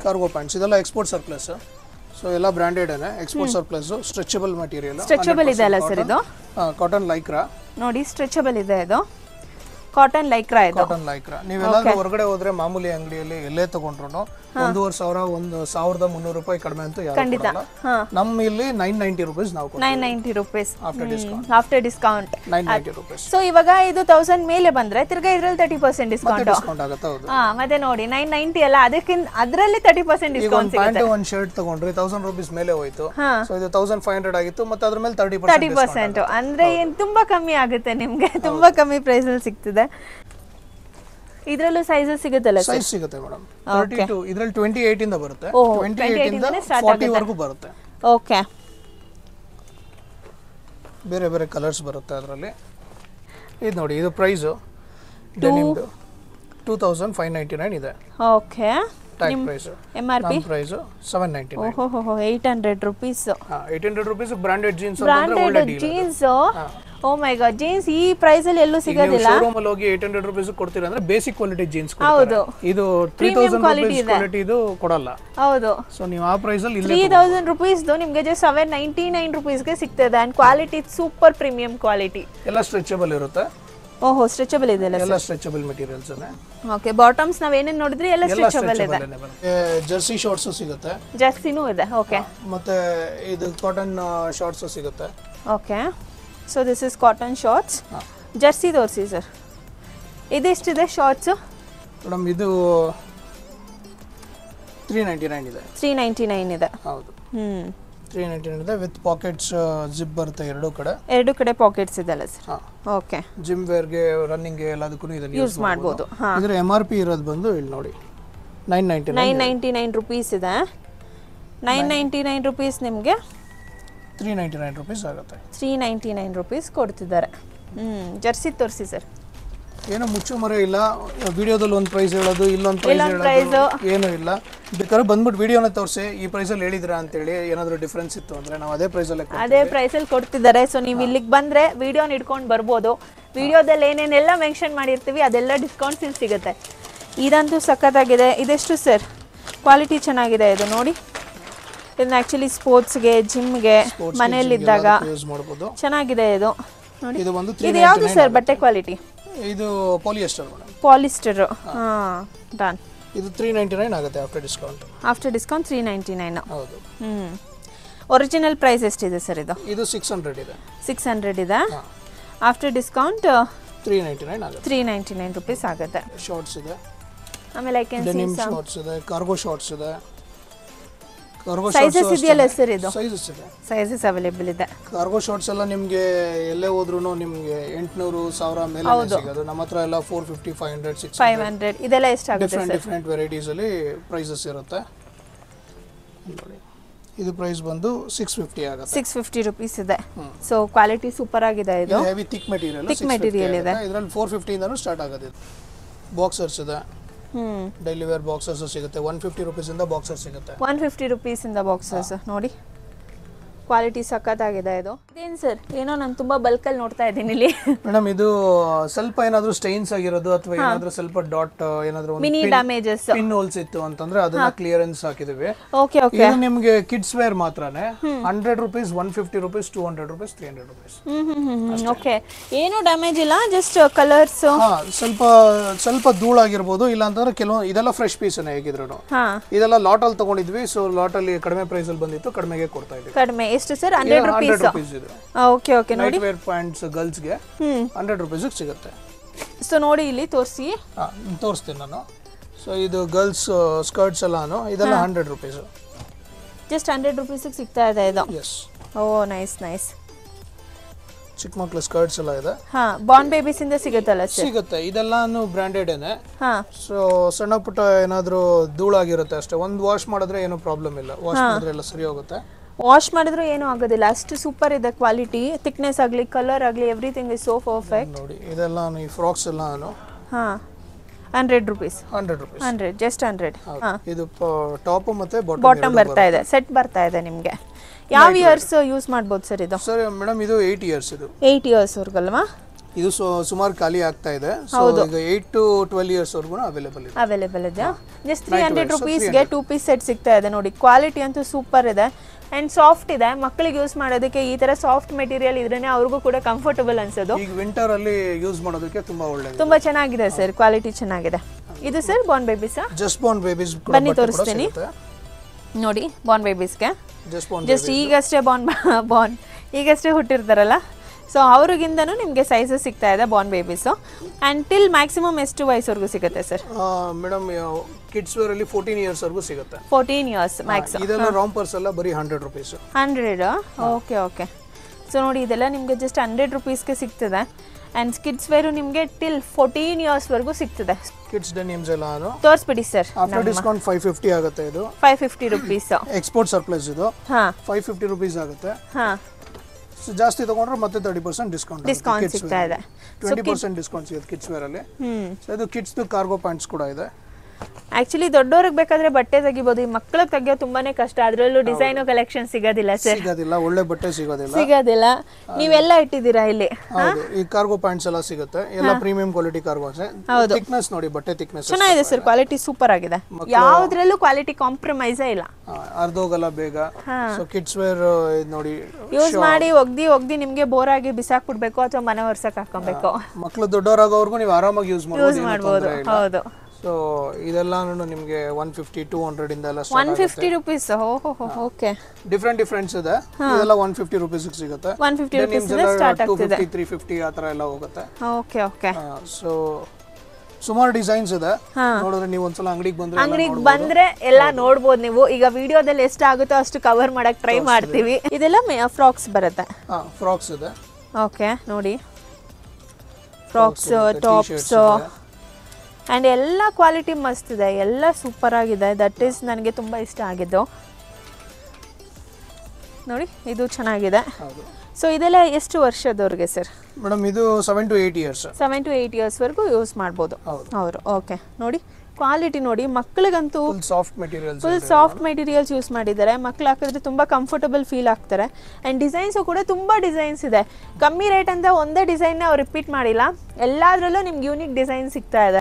ಕಾರ್ಗೋ ಪ್ಯಾಂಟ್ಸ್ ಇದೆಲ್ಲ ಎಕ್ಸ್ಪೋರ್ಟ್ ಸರ್ಪ್ಲಸ್ ಸೊ ಎಲ್ಲ branded export surplus stretchable material stretchable ಇದೆ ಅಲ್ಲ ಸರ್ ಇದು ಕಾಟನ್ ಲೈಕ್ರಾ ನೋಡಿ ಸ್ಟ್ರೆಚಬಲ್ ಇದೆ ಇದು ಕಾಟನ್ ಲೈಕ್ರಾ ಇದು ಕಾಟನ್ ಲೈಕ್ರಾ ನೀವೆಲ್ಲಾದ್ರೂ ಹೊರಗಡೆ ಹೋದ್ರೆ ಮಾಮೂಲಿ ಅಂಗಡಿಯಲ್ಲಿ ಎಲ್ಲೇ ತಗೊಂಡ್ರು ಒಂದೂವರೆ ಸಾವಿರ ಒಂದು ಸಾವಿರದ ಮುನ್ನೂರು ರೂಪಾಯಿ ಕಡಿಮೆ ಅಂತೂ ಯಾರು ಕೊಡಲ್ಲ ನಮ್ಮ ಇಲ್ಲಿ ನೈನ್ ನೈಂಟಿ ರುಪೀಸ್ ನಾವು ಕೊಡ್ತೀವಿ nine ninety rupees after discount after discount nine ninety rupees so ಇವಾಗ ಇದು ತೌಸಂಡ್ ಮೇಲೆ ಬಂದ್ರೆ ತಿರ್ಗಾ ಇದ್ರಲ್ಲಿ ತರ್ಟಿ ಪರ್ಸೆಂಟ್ ಡಿಸ್ಕೌಂಟ್ ಡಿಸ್ಕೌಂಟ್ ಆಗುತ್ತೆ ಹೌದು ಹಾ ಮತ್ತೆ ನೋಡಿ ನೈನ್ ನೈಂಟಿ ಅಲ್ಲ ಅದಕ್ಕಿಂತ ಅದರಲ್ಲಿ ತರ್ಟಿ ಪರ್ಸೆಂಟ್ ಈಗ ಡಿಸ್ಕೌಂಟ್ ಒಂದು ಪ್ಯಾಂಟ್ ಒಂದು ಶರ್ಟ್ ತಗೊಂಡ್ರಿ ತೌಸಂಡ್ ರುಪೀಸ್ ಮೇಲೆ ಹೋಯ್ತು ಸೊ ಇದು ತೌಸಂಡ್ ಫೈವ್ ಹಂಡ್ರೆಡ್ ಆಗಿತ್ತು ಮತ್ತೆ ಅದ್ರ ಮೇಲೆ ತರ್ಟಿ ತರ್ಟಿ ಪರ್ಸೆಂಟ್ ಪರ್ಸೆಂಟ್ ಅಂದ್ರೆ ಏನ್ ತುಂಬಾ ಕಮ್ಮಿ ಆಗುತ್ತೆ ನಿಮ್ಗೆ ತುಂಬಾ ಕಮ್ಮಿ ಪ್ರೈಸ್ ಅಲ್ಲಿ ಸಿಗ್ತದೆ ಇದ್ರಲ್ಲೂ ಸೈಜಸ್ ಸಿಗುತ್ತಲ್ಲ ಸರ್ ಸೈಜ್ ಸಿಗುತ್ತೆ ಮೇಡಮ್ ತರ್ಟಿ ಟು ಇದ್ರಲ್ಲಿ ಟ್ವೆಂಟಿ ಏಟ್ ಇಂದ ಬರುತ್ತೆ ಓ, ಟ್ವೆಂಟಿ 28 ಏಟ್ ಇಂದ ಇಂದನೇ start ಫಾರ್ಟಿ ವರೆಗೂ ಬರುತ್ತೆ ಓಕೆ ಬೇರೆ ಬೇರೆ ಕಲರ್ಸ್ ಬರುತ್ತೆ ಅದರಲ್ಲಿ ಇದು ನೋಡಿ ಇದು ಪ್ರೈಸು ಡೆನಿಮ್ದು two thousand five ninety nine ಇದೆ okay tag price M R P ನಮ್ಮ ಪ್ರೈಸು ಸೆವೆನ್ ನೈಂಟಿ ನೈನ್ ಓಹೋ ಹೋ eight hundred rupees eight hundred rupees branded jeans ಅಂತಂದ್ರೆ ಒಳ್ಳೆ branded deal jeans oh my god jeans ಈ price ಅಲ್ಲಿ ಎಲ್ಲೂ ಸಿಗೋದಿಲ್ಲ ಶೋರೂಮ್ ಅಲ್ಲಿ ಹೋಗಿ ಏಟ್ ಹಂಡ್ರೆಡ್ ರುಪೀಸ್ ಕೊಡ್ತೀರಾ ಅಂದ್ರೆ ಬೇಸಿಕ್ ಕ್ವಾಲಿಟಿ ಜೀನ್ಸ್ ಹೌದು. ಇದು ತ್ರೀ ತೌಸಂಡ್ ರುಪೀಸ್ ಕ್ವಾಲಿಟಿ ಇದು ಕೊಡಲ್ಲ ಹೌದು ಸೊ ನೀವು ಆ ಪ್ರೈಸ್ ಅಲ್ಲಿ ತ್ರೀ ಇಲ್ಲೇ ತೌಸಂಡ್ ರುಪೀಸ್ದು ನಿಮಗೆ ಜಸ್ಟ್ ಸೆವೆನ್ ನೈಂಟಿ ನೈನ್ ರುಪೀಸ್ಗೆ ಸಿಗ್ತದೆ and quality super premium quality ಎಲ್ಲ ಸ್ಟ್ರೆಚಬಲ್ ಇರುತ್ತೆ ಓಹೋ ಸ್ಟ್ರೆಚಬಲ್ ಇದೆ ಎಲ್ಲ ಸ್ಟ್ರೆಚಬಲ್ ಮೆಟೀರಿಯಲ್ಸ್ ಓಕೆ ಬಾಟಮ್ಸ್ ನಾವ್ ಏನೇನ್ ನೋಡಿದ್ರಿ ಎಲ್ಲ ಎಲ್ಲ ಸ್ಟ್ರೆಚಬಲ್ ಇದೆ ಸ್ಟ್ರೆಚಬಲ್ ಜರ್ಸಿ ಶಾರ್ಟ್ಸ್ ಸಿಗುತ್ತೆ ಜರ್ಸಿನೂ ಇದೆ ಓಕೆ ಮತ್ತೆ ಇದು ಕಾಟನ್ ಶಾರ್ಟ್ಸ್ ಸಿಗುತ್ತೆ okay so this is cotton shorts jersey ತೋರಿಸಿ ಸರ್ ಇದೆಷ್ಟಿದೆ ಶಾರ್ಟ್ಸು ಮೇಡಮ್ ಇದು ತ್ರೀ ನೈಂಟಿ ನೈನ್ ಇದೆ ತ್ರೀ ನೈಂಟಿ ನೈನ್ ಇದೆ ಹೌದು ಹ್ಞೂ ತ್ರೀ ನೈಂಟಿ ನೈನ್ ಇದೆ ವಿತ್ ಪಾಕೆಟ್ಸ್ ಜಿಪ್ ಬರುತ್ತೆ ಎರಡೂ ಕಡೆ ಎರಡು ಕಡೆ ಪಾಕೆಟ್ಸ್ ಇದೆಲ್ಲ ಸರ್ ಹಾಂ ಓಕೆ ಜಿಮ್ ವೇರ್ಗೆ ರನ್ನಿಂಗ್ಗೆ ಎಲ್ಲದಕ್ಕೂ ಇದನ್ನು ಯೂಸ್ ಮಾಡ್ಬೋದು ಹಾಂ ಇದ್ರ ಎಮ್ ಆರ್ ಪಿ ಇರೋದು ಬಂದು ಇಲ್ಲಿ ನೋಡಿ nine ninety nine nine ninety nine rupees ಇದೆ ನೈನ್ ನೈಂಟಿ ನೈನ್ ರುಪೀಸ್ ನಿಮಗೆ ತ್ರೀ ನೈಂಟಿ ನೈನ್ ರುಪೀಸ್ ಆಗುತ್ತೆ ತ್ರೀ ನೈಂಟಿ ನೈನ್ ರುಪೀಸ್ ಕೊಡ್ತಿದ್ದಾರೆ ಹ್ಞೂ ಜರ್ಸಿ ತೋರಿಸಿ ಸರ್ ಏನೋ ಮುಚ್ಚು ಮರೆ ಇಲ್ಲ ವಿಡಿಯೋದಲ್ಲಿ ಒಂದು ಪ್ರೈಸ್ ಹೇಳೋದು ಇಲ್ಲೊಂದು ಪ್ರೈಸ್ ಇಲ್ಲೊಂದ್ ಹೇಳೋದು ಏನೂ ಇಲ್ಲ ಬೇಕಾದ್ರೆ ಬಂದ್ಬಿಟ್ಟು ವಿಡಿಯೋನ ತೋರಿಸಿ ಈ ಪ್ರೈಸಲ್ಲಿ ಹೇಳಿದ್ರಾ ಅಂತೇಳಿ ಏನಾದರೂ ಡಿಫ್ರೆನ್ಸ್ ಇತ್ತು ಅಂದರೆ ನಾವು ಅದೇ ಪ್ರೈಸಲ್ಲೇ ಅದೇ ಪ್ರೈಸಲ್ಲಿ ಕೊಡ್ತಿದ್ದಾರೆ ಸೊ ನೀವು ಇಲ್ಲಿಗೆ ಬಂದರೆ ವಿಡಿಯೋನ ಇಟ್ಕೊಂಡು ಬರ್ಬೋದು ವಿಡಿಯೋದಲ್ಲಿ ಏನೇನೆಲ್ಲ ಮೆನ್ಷನ್ ಮಾಡಿರ್ತೀವಿ ಅದೆಲ್ಲ ಡಿಸ್ಕೌಂಟ್ಸ್ ಇಲ್ಲಿ ಸಿಗುತ್ತೆ ಇದಂತೂ ಸಖತ್ತಾಗಿದೆ ಇದೆಷ್ಟು ಸರ್ ಕ್ವಾಲಿಟಿ ಚೆನ್ನಾಗಿದೆ ಇದು ನೋಡಿ ಇದನ್ನ ಆ್ಯಕ್ಚುಲಿ ಸ್ಪೋರ್ಟ್ಸ್ಗೆ ಜಿಮ್ಗೆ ಮನೆಯಲ್ಲಿದ್ದಾಗ ಯೂಸ್ ಮಾಡ್ಬೋದು ಚೆನ್ನಾಗಿದೆ ಇದು ನೋಡಿ ಇದು ಒಂದು ಇದು ಯಾವುದು ಸರ್ ಬಟ್ಟೆ ಕ್ವಾಲಿಟಿ ಇದು ಪಾಲಿಯೆಸ್ಟರ್ ಮೇಡಮ್ ಪಾಲಿಸ್ಟರು ಹಾಂ ಡನ್ ಇದು ತ್ರೀ ನೈಂಟಿ ನೈನ್ ಆಗುತ್ತೆ after discount after discount three ninety nine ಹೌದು ಹ್ಞೂ ಒರಿಜಿನಲ್ ಪ್ರೈಸ್ ಎಷ್ಟಿದೆ ಸರ್ ಇದು ಇದು ಸಿಕ್ಸ್ ಹಂಡ್ರೆಡ್ ಇದೆ ಸಿಕ್ಸ್ ಹಂಡ್ರೆಡ್ ಇದೆ after discount three ninety nine ಆಗುತ್ತೆ ತ್ರೀ ನೈಂಟಿ ನೈನ್ ರುಪೀಸ್ ಆಗುತ್ತೆ ಶಾರ್ಟ್ಸ್ ಇದೆ ಆಮೇಲೆ I can see denim shorts ಇದೆ ಕಾರ್ಗೋ ಶಾರ್ಟ್ಸ್ ಇದೆ ಕಾರ್ಗೋ ಸೈಜಸ್ ಇದೆಯಲ್ಲ ಸರ್ ಇದು ಸೈಜಸ್ ಇದೆ ಸೈಜಸ್ ಅವೈಲೇಬಲ್ ಇದೆ ಕಾರ್ಗೋ ಶಾರ್ಟ್ಸ್ ಎಲ್ಲ ನಿಮಗೆ ಎಲ್ಲೇ ಹೋದ್ರೂ ನಿಮಗೆ ಎಂಟುನೂರು ಸಾವಿರ ಮೇಲೆ ಸಿಗೋದು ನಮ್ಮ ಹತ್ರ ಎಲ್ಲ four fifty five hundred six five hundred ಇದೆಲ್ಲ ಎಷ್ಟಾಗುತ್ತೆ ಡಿಫ್ರೆಂಟ್ ಡಿಫ್ರೆಂಟ್ ವೆರೈಟೀಸ್ ಅಲ್ಲಿ ಪ್ರೈಸಸ್ ಇರುತ್ತೆ ನೋಡಿ ಇದು ಪ್ರೈಸ್ ಬಂದು ಸಿಕ್ಸ್ ಫಿಫ್ಟಿ ಆಗುತ್ತೆ ಸಿಕ್ಸ್ ಫಿಫ್ಟಿ ರುಪೀಸ್ ಇದೆ ಸೊ ಕ್ವಾಲಿಟಿ ಸೂಪರ್ ಆಗಿದೆ ಇದು heavy thick material Thick material ಇದೆ. ಇದರಲ್ಲಿ ಫೋರ್ ಫಿಫ್ಟಿಯಿಂದನೂ ಸ್ಟಾರ್ಟ್ ಆಗುತ್ತೆ ಬಾಕ್ಸರ್ಸ್ ಇದೆ ಹ್ಞೂ ಡೈಲಿ ವೇರ್ ಬಾಕ್ಸರ್ಸ್ ಸಿಗುತ್ತೆ ಒನ್ ಫಿಫ್ಟಿ ರುಪೀಸಿಂದ ಬಾಕ್ಸರ್ ಸಿಗುತ್ತೆ ಒನ್ ಫಿಫ್ಟಿ ರುಪೀಸಿಂದ ಬಾಕ್ಸಸ್ ನೋಡಿ ಕ್ವಾಲಿಟಿ ಸಖತ್ತಾಗಿದೆ ಇದು ಇದೇನು ಸರ್ ಏನೋ ನಾನು ತುಂಬ ಬಲ್ಕಲ್ಲಿ ನೋಡ್ತಾ ಇದ್ದೀನಿ ಇಲ್ಲಿ ಮೇಡಮ್ ಇದು ಸ್ವಲ್ಪ ಏನಾದರೂ ಸ್ಟೈನ್ಸ್ ಆಗಿರೋದು ಅಥವಾ ಏನಾದರೂ ಸ್ವಲ್ಪ ಡಾಟ್ ಏನಾದರೂ ಮಿನಿ ಡ್ಯಾಮೇಜಸ್ ಪಿನ್ ಹೋಲ್ಸ್ ಇತ್ತು ಅಂತಂದ್ರೆ ಅದನ್ನ ಕ್ಲಿಯರೆನ್ಸ್ ಹಾಕಿದೀವಿ ಓಕೆ ಓಕೆ ಇದು ನಿಮಗೆ ಕಿಡ್ಸ್ ವೇರ್ ಮಾತ್ರನೇ hundred rupees one fifty rupees two hundred rupees three hundred rupees ಹ್ಞೂ ಹ್ಞೂ ಹ್ಞೂ ಓಕೆ ಏನೂ ಡ್ಯಾಮೇಜ್ ಇಲ್ಲ ಜಸ್ಟ್ ಕಲರ್ಸ್ ಹಾ ಸ್ವಲ್ಪ ಸ್ವಲ್ಪ ಧೂಳಾಗಿರ್ಬೋದು ಇಲ್ಲ ಅಂತಂದ್ರೆ ಕೆಲವು ಇದೆಲ್ಲ ಫ್ರೆಶ್ ಪೀಸನೇ ಹೇಗಿದ್ರು ಹಾಂ ಇದೆಲ್ಲ ಲಾಟಲ್ಲಿ ತಗೊಂಡಿದ್ವಿ ಸೊ ಲಾಟಲ್ಲಿ ಕಡಿಮೆ ಪ್ರೈಸ್ ಅಲ್ಲಿ ಬಂದಿತ್ತು ಕಡಿಮೆಗೆ ಕೊಡ್ತಾ ಇದ್ವಿ ಕಡಿಮೆ ಎಷ್ಟು sir hundred hundred rupees rupees ಇದೆ ಓಕೆ ಓಕೆ ನೋಡಿ ನೈಟ್ ವೇರ್ ಪ್ಯಾಂಟ್ಸ್ ಗರ್ಲ್ಸ್ಗೆ ಹ್ಞೂ ಹಂಡ್ರೆಡ್ ರುಪೀಸಿಗೆ ಸಿಗುತ್ತೆ ಸೊ ನೋಡಿ ಇಲ್ಲಿ ತೋರಿಸಿ ಹಾಂ ತೋರಿಸ್ತೀನಿ ನಾನು ಸೊ ಇದು ಗರ್ಲ್ಸ್ ಸ್ಕರ್ಟ್ಸ್ ಎಲ್ಲಾನು ಇದೆಲ್ಲ ಹಂಡ್ರೆಡ್ ರುಪೀಸು ಜಸ್ಟ್ ಹಂಡ್ರೆಡ್ ರುಪೀಸಿಗೆ ಸಿಗ್ತಾ ಇದೆ ಇದು ಎಸ್ ಓ ನೈಸ್ ನೈಸ್ ಚಿಕ್ಕ ಮಕ್ಳು ಸ್ಕರ್ಟ್ಸ್ ಎಲ್ಲ ಇದೆ ಹಾಂ ಬಾರ್ನ್ ಬೇಬೀಸಿಂದ ಸಿಗುತ್ತಲ್ಲ ಸರ್ ಸಿಗುತ್ತೆ ಇದೆಲ್ಲಾನು ಬ್ರ್ಯಾಂಡೆಡೇನೆ ಹಾಂ ಸೊ ಸಣ್ಣ ಪುಟ್ಟ ಏನಾದರೂ ಧೂಳಾಗಿರುತ್ತೆ ಅಷ್ಟೇ ಒಂದು ವಾಶ್ ಮಾಡಿದ್ರೆ ಏನೂ ಪ್ರಾಬ್ಲಮ್ ಇಲ್ಲ ವಾಶ್ ಮಾಡಿದ್ರೆ ಎಲ್ಲ ಸರಿ ಹೋಗುತ್ತೆ ವಾಶ್ ಮಾಡಿದ್ರು ಏನೂ ಆಗೋದಿಲ್ಲ ಅಷ್ಟು ಸೂಪರ್ ಇದೆ ಕ್ವಾಲಿಟಿ ಥಿಕ್ನೆಸ್ ಆಗಲಿ ಕಲರ್ ಆಗಲಿ ಎವ್ರಿಥಿಂಗ್ ಇಸ್ ಸೋ ಪರ್ಫೆಕ್ಟ್ ನೋಡಿ ಇದೆಲ್ಲ ಈ ಫ್ರಾಕ್ಸ್ ಎಲ್ಲಾನು ಹಾಂ hundred rupees hundred rupees hundred just hundred ಹಾಂ ಇದು ಟಾಪ್ ಮತ್ತೆ ಬಾಟಮ್ ಬಾಟಮ್ ಬರ್ತಾ ಇದೆ ಸೆಟ್ ಬರ್ತಾ ಇದೆ ನಿಮಗೆ ಯಾವ ಇಯರ್ಸ್ ಯೂಸ್ ಮಾಡ್ಬೋದು ಸರ್ ಇದು ಸರ್ ಮೇಡಮ್ ಇದು ಏಯ್ಟ್ ಇಯರ್ಸ್ ಇದು ಏಯ್ಟ್ ಇಯರ್ಸ್ವರೆಗಲ್ವಾ ಇದು ಸುಮಾರು ಖಾಲಿ ಆಗ್ತಾ ಇದೆ ಸೊ ಈಗ ಏಟ್ ಟು ಟ್ವೆಲ್ ಇಯರ್ಸ್ ವರ್ಗು ಅವೈಲೇಬಲ್ ಇದೆ ಅವೈಲೇಬಲ್ ಇದೆ ಜಸ್ಟ್ ತ್ರೀ ಹಂಡ್ರೆಡ್ ರುಪೀಸ್ಗೆ ಟೂ ಪೀಸ್ ಸೆಟ್ ಸಿಗ್ತಾ ಇದೆ ನೋಡಿ ಕ್ವಾಲಿಟಿ ಅಂತೂ ಸೂಪರ್ ಇದೆ ಆ್ಯಂಡ್ ಸಾಫ್ಟ್ ಇದೆ ಮಕ್ಕಳಿಗೆ ಯೂಸ್ ಮಾಡೋದಕ್ಕೆ ಈ ಥರ ಸಾಫ್ಟ್ ಮೆಟೀರಿಯಲ್ ಇದ್ರೇ ಅವ್ರಿಗೂ ಕೂಡ ಕಂಫರ್ಟಬಲ್ ಅನ್ಸೋದು ಈಗ ವಿಂಟರ್ ಅಲ್ಲಿ ಯೂಸ್ ಮಾಡೋದಕ್ಕೆ ತುಂಬಾ ಒಳ್ಳೇದು ತುಂಬ ಚೆನ್ನಾಗಿದೆ ಸರ್ ಕ್ವಾಲಿಟಿ ಚೆನ್ನಾಗಿದೆ ಇದು ಸರ್ ಬಾನ್ ಬೇಬೀಸಾ ಜಸ್ಟ್ ಬಾರ್ನ್ ಬೇಬೀಸ್ ಬನ್ನಿ ತೋರಿಸ್ತೀನಿ. ನೋಡಿ ಬಾನ್ ಬೇಬೀಸ್ಗೆ ಜಸ್ಟ್ ಬಾರ್ನ್ ಜಸ್ಟ್ ಈಗಷ್ಟೇ ಬಾನ್ ಬಾನ್ ಈಗಷ್ಟೇ ಹುಟ್ಟಿರ್ತಾರಲ್ಲ ಸೊ ಅವ್ರಿಗಿಂತನೂ ನಿಮಗೆ ಸೈಜಸ್ ಸಿಗ್ತಾ ಇದೆ born babies and till maximum ಎಷ್ಟು ವಯಸ್ಸುವರೆಗೂ ಸಿಗುತ್ತೆ ಸರ್ ಮೇಡಮ್ ಕಿಡ್ಸ್ ವೇರ್ ಅಲ್ಲಿ ಫೋರ್ಟೀನ್ ಇಯರ್ಸ್ ವರ್ಗೂ ಸಿಗುತ್ತೆ ಫೋರ್ಟೀನ್ ಇಯರ್ಸ್ ಮ್ಯಾಕ್ಸ್ ಇದೆಲ್ಲ ರಾಂಪರ್ಸ್ ಎಲ್ಲ ಬರೀ hundred rupees hundred okay okay so ನೋಡಿ ಇದೆಲ್ಲ ನಿಮಗೆ ಜಸ್ಟ್ ಹಂಡ್ರೆಡ್ ರುಪೀಸ್ಗೆ ಸಿಗ್ತದೆ ಆ್ಯಂಡ್ ಸ್ಕಿಡ್ಸ್ ವೇರು ನಿಮಗೆ ಟಿಲ್ ಫೋರ್ಟೀನ್ ಇಯರ್ಸ್ವರೆಗೂ ಸಿಗ್ತದೆ ಕಿಡ್ಸ್ ಡೆನಿಮ್ಸ್ ಎಲ್ಲ ತೋರಿಸ್ಬಿಡಿ sir after discount five fifty ಆಗುತ್ತೆ ಇದು five fifty rupees export surplus ಇದು ಹಾಂ ಫೈವ್ ಫಿಫ್ಟಿ ರುಪೀಸ್ ಆಗುತ್ತೆ ಹಾಂ ಸೊ ಜಾಸ್ತಿ ತಗೊಂಡ್ರೆ ಮತ್ತೆ ತರ್ಟಿ ಪರ್ಸೆಂಟ್ ಡಿಸ್ಕೌಂಟ್ ಡಿಸ್ಕೌಂಟ್ ಸಿಗ್ತಾ ಇದೆ ಟ್ವೆಂಟಿ ಪರ್ಸೆಂಟ್ ಡಿಸ್ಕೌಂಟ್ ಸಿಗುತ್ತೆ ಕಿಡ್ಸ್ ವೇರ್ ಅಲ್ಲಿ ಹ್ಞೂ ಸೊ ಇದು ಕಿಡ್ಸ್ ಕಾರ್ಗೋ ಪ್ಯಾಂಟ್ಸ್ ಕೂಡ ಇದೆ ಆಕ್ಚುಲಿ ದೊಡ್ಡವ್ರಿಗೆ ಬೇಕಾದ್ರೆ ಬಟ್ಟೆ ತೆಗಿಬೋದು ಈ ಮಕ್ಕಳಿಗೆ ತೆಗಿಯೋದು ತುಂಬಾನೇ ಕಷ್ಟ ಅದರಲ್ಲೂ ಡಿಸೈನು ಕಲೆಕ್ಷನ್ ಸಿಗೋದಿಲ್ಲ ಸರ್ ಸಿಗೋದಿಲ್ಲ ಒಳ್ಳೆ ಬಟ್ಟೆ ಸಿಗೋದಿಲ್ಲ ಸಿಗೋದಿಲ್ಲ ನೀವೆಲ್ಲ ಇಟ್ಟಿದ್ದೀರಾ ಇಲ್ಲಿ ಹೌದು ಈ ಕಾರ್ಗೋ ಪ್ಯಾಂಟ್ಸ್ ಎಲ್ಲ ಸಿಗುತ್ತೆ ಎಲ್ಲ ಪ್ರೀಮಿಯಂ ಕ್ವಾಲಿಟಿ ಕಾರ್ಗೋಸ್ ಥಿಕ್ನೆಸ್ ನೋಡಿ ಬಟ್ಟೆ ಥಿಕ್ನೆಸ್ ಚೆನ್ನಾಗಿದೆ ಸರ್ ಕ್ವಾಲಿಟಿ ಸೂಪರ್ ಆಗಿದೆ ಯಾವ್ದ್ರಲ್ಲೂ ಕ್ವಾಲಿಟಿ ಕಾಂಪ್ರಮೈಸೇ ಇಲ್ಲ ಅರ್ಧೋಗಲ್ಲ ಬೇಗ ಸೊ ಕಿಡ್ಸ್ ವೇರ್ ನೋಡಿ ಯೂಸ್ ಮಾಡಿ ಒಗ್ದಿ ಒಗ್ದಿ ನಿಮ್ಗೆ ಬೋರ್ ಆಗಿ ಬಿಸಾಕ್ಬಿಡ್ಬೇಕು ಅಥವಾ ಮನೆ ಒರ್ಸಕ್ ಹಾಕೊಬೇಕು ಮಕ್ಕಳು ದೊಡ್ಡವರಾಗೋವರೆಗೂ ನೀವು ಆರಾಮಾಗಿ ಯೂಸ್ ಯೂಸ್ ಮಾಡ್ಬೋದು ಮಾಡ್ಬೋದು ಹೌದು ಸೊ ಇದೆಲ್ಲ ನಿಮಗೆ ಒನ್ ಫಿಫ್ಟಿ ಟೂ ಹಂಡ್ರೆಡ್ ಇಂದ ಎಲ್ಲ ಒನ್ ಫಿಫ್ಟಿ ರುಪೀಸ್ ಓಹೋ ಓಕೆ ಡಿಫ್ರೆಂಟ್ ಡಿಫ್ರೆಂಟ್ಸ್ ಇದೆ ಇದೆಲ್ಲ ಒನ್ ಫಿಫ್ಟಿ ರುಪೀಸ್ ಸಿಗುತ್ತೆ one fifty rupees start two ಆಗ್ತಿದೆ ಫಿಫ್ಟಿ ತ್ರೀ ಫಿಫ್ಟಿ ಆ ಥರ ಎಲ್ಲ ಹೋಗುತ್ತೆ ಓಕೆ ಓಕೆ ಸೊ ಸುಮಾರು ಡಿಸೈನ್ಸ್ ಇದೆ ನೋಡಿದ್ರೆ ನೀವು ಒಂದ್ಸಲ ಅಂಗಡಿಗೆ ಬಂದ್ರೆ ಎಲ್ಲ ಅಂಗಡಿಗೆ ಬಂದ್ರೆ ಎಲ್ಲ ನೋಡ್ಬೋದು ನೀವು ಈಗ ವಿಡಿಯೋದಲ್ಲಿ ಎಷ್ಟಾಗುತ್ತೋ ಅಷ್ಟು ಕವರ್ ಮಾಡಕ್ ಟ್ರೈ ಮಾಡ್ತೀವಿ ಇದೆಲ್ಲ ಫ್ರಾಕ್ಸ್ ಬರುತ್ತೆ ಹಾ ಫ್ರಾಕ್ಸ್ ಇದೆ ಓಕೆ ನೋಡಿ ಫ್ರಾಕ್ಸ್ ಟಾಪ್ಸ್ ಆ್ಯಂಡ್ ಎಲ್ಲ ಕ್ವಾಲಿಟಿ ಮಸ್ತ್ ಇದೆ ಎಲ್ಲ ಸೂಪರ್ ಆಗಿದೆ ದಟ್ ಈಸ್ ನನಗೆ ತುಂಬ ಇಷ್ಟ ಆಗಿದ್ದು ನೋಡಿ ಇದು ಚೆನ್ನಾಗಿದೆ ಹೌದು ಸೊ ಇದೆಲ್ಲ ಎಷ್ಟು ವರ್ಷದವ್ರಿಗೆ ಸರ್ ಮೇಡಮ್ ಇದು seven to eight years seven to eight ಇಯರ್ಸ್ವರೆಗೂ ಯೂಸ್ ಮಾಡ್ಬೋದು ಹೌದು. ಅವರು ಓಕೆ ನೋಡಿ ಕ್ವಾಲಿಟಿ ನೋಡಿ ಮಕ್ಕಳಿಗಂತೂ full soft materials full soft materials use ಮಾಡಿದ್ದಾರೆ ಮಕ್ಳು ಹಾಕಿದ್ರೆ ತುಂಬ ಕಂಫರ್ಟಬಲ್ ಫೀಲ್ ಆಗ್ತಾರೆ ಆ್ಯಂಡ್ ಡಿಸೈನ್ಸು ಕೂಡ ತುಂಬ ಡಿಸೈನ್ಸ್ ಇದೆ ಕಮ್ಮಿ ರೇಟ್ ಅಂತ ಒಂದೇ ಡಿಸೈನ್ನ ಅವ್ರು ರಿಪೀಟ್ ಮಾಡಿಲ್ಲ ಎಲ್ಲದರಲ್ಲೂ ನಿಮ್ಗೆ ಯೂನಿಕ್ ಡಿಸೈನ್ ಸಿಗ್ತಾ ಇದೆ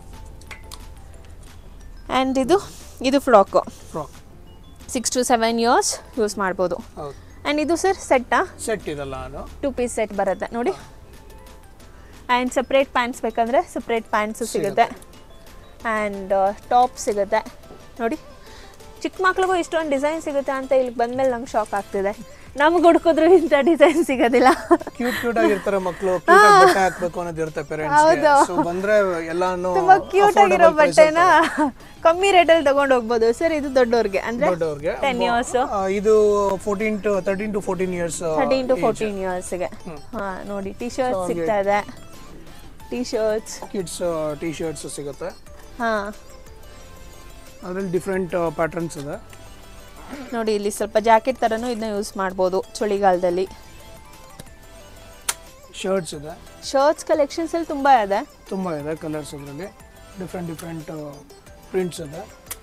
ಆ್ಯಂಡ್ ಇದು ಇದು frock frock six to seven years use ಮಾಡ್ಬೋದು ಹೌದು ಆ್ಯಂಡ್ ಇದು ಸರ್ ಸೆಟ್ಟಾ ಸೆಟ್ ಇದಲ್ಲ ಅದು ಟೂ ಪೀಸ್ ಸೆಟ್ ಬರುತ್ತೆ ನೋಡಿ ಆ್ಯಂಡ್ ಸಪ್ರೇಟ್ ಪ್ಯಾಂಟ್ಸ್ ಬೇಕಂದರೆ ಸಪ್ರೇಟ್ ಪ್ಯಾಂಟ್ಸು ಸಿಗುತ್ತೆ ಆ್ಯಂಡ್ ಟಾಪ್ ಸಿಗುತ್ತೆ ನೋಡಿ ಚಿಕ್ಕ ಮಕ್ಳಿಗೂ ಇಷ್ಟೊಂದು ಡಿಸೈನ್ ಸಿಗುತ್ತೆ ಅಂತ ಇಲ್ಲಿ ಬಂದಮೇಲೆ ನಂಗೆ ಶಾಕ್ ಆಗ್ತಿದೆ ನಮ್ಗೆ ಹುಡ್ಕಿದ್ರು ಇಂಥ ಡಿಸೈನ್ ಸಿಗೋದಿಲ್ಲ ಕ್ಯೂಟ್ ಕ್ಯೂಟ್ ಆಗಿರ್ತಾರೆ ಮಕ್ಕಳು ಕ್ಯೂಟ್ ಆಗಿ ಬಟ್ಟೆ ಹಾಕ್ಬೇಕು ಅನ್ನೋದು ಇರುತ್ತೆ ಪೇರೆಂಟ್ಸ್ ಸೊ ಬಂದ್ರೆ ಎಲ್ಲಾನು ತುಂಬ ಕ್ಯೂಟ್ ಆಗಿರೋ ಬಟ್ಟೆನ ಕಮ್ಮಿ ರೇಟಲ್ಲಿ ತಗೊಂಡು ಹೋಗ್ಬೋದು ಸರ್ ಇದು ದೊಡ್ಡವ್ರಿಗೆ ಅಂದರೆ ದೊಡ್ಡವ್ರಿಗೆ ಟೆನ್ ಇಯರ್ಸ್ ಆ, ಇದು fourteen to thirteen to fourteen years thirteen to fourteen ಇಯರ್ಸ್ಗೆ ಹಾಂ ನೋಡಿ ಟಿ ಶರ್ಟ್ ಸಿಗ್ತಾ ಇದೆ T shirts kids T shirts ಸಿಗುತ್ತೆ ಹಾಂ ಅದ್ರಲ್ಲಿ ಡಿಫ್ರೆಂಟ್ ಪ್ಯಾಟರ್ನ್ಸ್ ಇದೆ ನೋಡಿ ಇಲ್ಲಿ ಸ್ವಲ್ಪ ಜಾಕೆಟ್ ಥರನೂ ಇದನ್ನ ಯೂಸ್ ಮಾಡ್ಬೋದು ಚಳಿಗಾಲದಲ್ಲಿ ಶರ್ಟ್ಸ್ ಇದೆ ಶರ್ಟ್ಸ್ ಕಲೆಕ್ಷನ್ಸಲ್ಲಿ ತುಂಬ ಇದೆ ತುಂಬ ಇದೆ ಕಲರ್ಸ್ ಅದರಲ್ಲಿ ಡಿಫ್ರೆಂಟ್ ಡಿಫ್ರೆಂಟ್ ಪ್ರಿಂಟ್ಸ್ ಇದೆ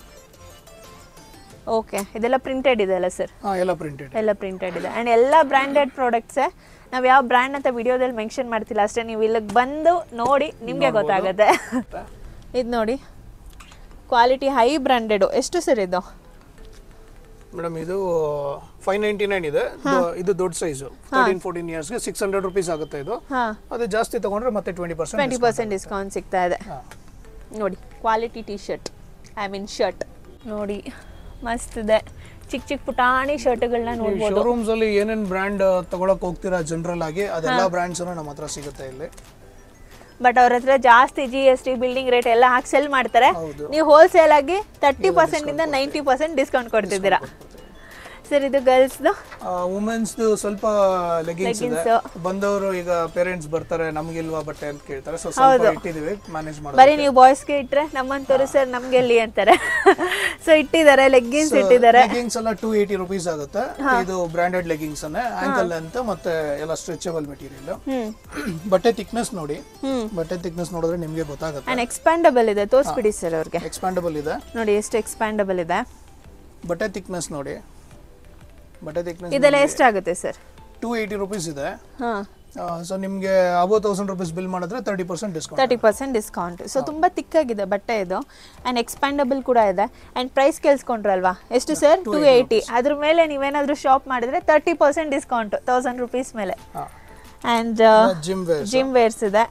ಓಕೆ ಇದೆಲ್ಲ ಪ್ರಿಂಟೆಡ್ ಇದೆ ಅಲ್ಲ ಸರ್ ಹಾಂ ಎಲ್ಲ ಪ್ರಿಂಟೆಡ್ ಎಲ್ಲ ಪ್ರಿಂಟೆಡ್ ಇದೆ ಆ್ಯಂಡ್ ಎಲ್ಲ ಬ್ರ್ಯಾಂಡೆಡ್ ಪ್ರಾಡಕ್ಟ್ಸೇ ನಾವು ಯಾವ ಬ್ರ್ಯಾಂಡ್ ಅಂತ ವಿಡಿಯೋದಲ್ಲಿ ಮೆನ್ಷನ್ ಮಾಡ್ತಿಲ್ಲ ಅಷ್ಟೇ ನೀವು ಇಲ್ಲಿಗೆ ಬಂದು ನೋಡಿ ನಿಮಗೆ ಗೊತ್ತಾಗುತ್ತೆ ಇದು ನೋಡಿ ಕ್ವಾಲಿಟಿ ಹೈ ಬ್ರ್ಯಾಂಡೆಡು ಎಷ್ಟು ಸರ್ ಇದು ಮೇಡಮ್ ಇದು ಫೈವ್ ನೈಂಟಿ ನೈನ್ ಇದೆ ಇದು- ಇದು ದೊಡ್ಡ ಸೈಜು ತರ್ಟೀನ್ ಫೋರ್ಟೀನ್ ಇಯರ್ಸ್ಗೆ ಸಿಕ್ಸ್ ಹಂಡ್ರೆಡ್ ರುಪೀಸ್ ಆಗುತ್ತೆ ಇದು ಹಾಂ ಅದು ಜಾಸ್ತಿ ತಗೊಂಡ್ರೆ ಮತ್ತೆ twenty percent twenty percent discount ಸಿಗ್ತಾ ಇದೆ ನೋಡಿ quality T shirt I mean shirt ನೋಡಿ ಮಸ್ತ್ ಇದೆ ಚಿಕ್ಕ ಚಿಕ್ಕ ಪುಟಾಣಿ ಶರ್ಟ್ಗಳನ್ನ ನೋಡ್ಬೋದು ಶೋರೂಮ್ಸ್ ಅಲ್ಲಿ ಏನೇನ್ ಬ್ರ್ಯಾಂಡ್ ತಗೊಳಕ್ ಹೋಗ್ತೀರಾ ಜನರಲ್ ಆಗಿ ಅದೆಲ್ಲ ಬ್ರ್ಯಾಂಡ್ಸ್ ನಮ್ಮ ಹತ್ರ ಸಿಗುತ್ತೆ ಇಲ್ಲಿ ಬಟ್ ಅವ್ರ ಹತ್ರ ಜಾಸ್ತಿ G S T building rate ಎಲ್ಲ ಹಾಕಿ ಸೆಲ್ ಮಾಡ್ತಾರೆ ಹೌದು. ನೀವು ಹೋಲ್ಸೇಲ್ ಆಗಿ ತರ್ಟಿ ಪರ್ಸೆಂಟ್ ಇಂದ ನೈಂಟಿ ಪರ್ಸೆಂಟ್ ಡಿಸ್ಕೌಂಟ್ ಕೊಡ್ತಿದ್ದೀರಾ ಸರ್ ಇದು ಗರ್ಲ್ಸ್ದು ವುಮೆನ್ಸ್ ಸ್ವಲ್ಪ ಲೆಗಿನ್ಸ್ ಇದೆ Leggings. ಬಂದವರು ಈಗ ಪೇರೆಂಟ್ಸ್ ಬರ್ತಾರೆ ನಮ್ಗಿಲ್ವಾ ಬಟ್ಟೆ ಅಂತ ಕೇಳ್ತಾರೆ ಸೊ ಸ್ವಲ್ಪ ಇಟ್ಟಿದೀವಿ ಮ್ಯಾನೇಜ್ ಬರೀ ಮಾಡೋದು ನೀವು ಬಾಯ್ಸ್ಗೆ ಇಟ್ರೆ ನಮ್ಮಂತವ್ರು ಸರ್ ನಮ್ಗೆ ಎಲ್ಲಿ ಅಂತಾರೆ ಸೊ ಇಟ್ಟಿದ್ದಾರೆ ಲೆಗ್ಗಿನ್ಸ್ ಇಟ್ಟಿದ್ದಾರೆ ಲೆಗಿಂಗ್ಸ್ ಎಲ್ಲ ಟೂ ಏಯ್ಟಿ ರುಪೀಸ್ ಆಗುತ್ತೆ ಇದು ಬ್ರಾಂಡೆಡ್ ಲೆಗಿಂಗ್ಸ್ ಅನ್ನೇ ಆಂಕಲ್ ಅಂತ ಮತ್ತೆ ಎಲ್ಲ ಸ್ಟ್ರೆಚಬಲ್ ಮೆಟೀರಿಯಲ್ ಹ್ಮ್ ಬಟ್ಟೆ ಥಿಕ್ನೆಸ್ ನೋಡಿ ಹ್ಮ್ ಬಟ್ಟೆ ಥಿಕ್ನೆಸ್ ನೋಡಿದ್ರೆ ನಿಮಗೆ ಗೊತ್ತಾಗುತ್ತೆ ಆ್ಯಂಡ್ ಎಕ್ಸ್ಪ್ಯಾಂಡಬಲ್ ಇದೆ ತೋರಿಸ್ಬಿಡಿ ಸರ್ ಅವ್ರಿಗೆ ಎಕ್ಸ್ಪ್ಯಾಂಡಬಲ್ ಇದೆ ನೋಡಿ ಎಷ್ಟು ಎಕ್ಸ್ಪ್ಯಾಂಡಬಲ್ ಇದೆ ಬಟ್ಟೆ ಥಿಕ್ನೆಸ್ ನೋಡಿ ಬಟ್ಟೆ ಥಿಕ್ನೆಸ್ ಇದೆಲ್ಲ ಎಷ್ಟಾಗುತ್ತೆ ಸರ್ ಟೂ ಏಯ್ಟಿ ರುಪೀಸ್ ಇದೆ ಹಾಂ ಸೊ ನಿಮಗೆ ಅಬೋ ತೌಸಂಡ್ ರುಪೀಸ್ ಬಿಲ್ ಮಾಡಿದ್ರೆ thirty percent discount thirty percent discount so ತುಂಬ ತಿಕ್ಕಾಗಿದೆ ಬಟ್ಟೆ ಇದು ಆ್ಯಂಡ್ ಎಕ್ಸ್ಪ್ಯಾಂಡಬಲ್ ಕೂಡ ಇದೆ ಆ್ಯಂಡ್ ಪ್ರೈಸ್ ಕೇಳಿಸ್ಕೊಂಡ್ರಲ್ವಾ ಎಷ್ಟು ಸರ್ ಟು ಏಯ್ಟಿ ಅದ್ರ ಮೇಲೆ ನೀವೇನಾದರೂ ಶಾಪ್ ಮಾಡಿದ್ರೆ thirty percent discount thousand rupees ಮೇಲೆ and gym wear gym wears ಇದೆ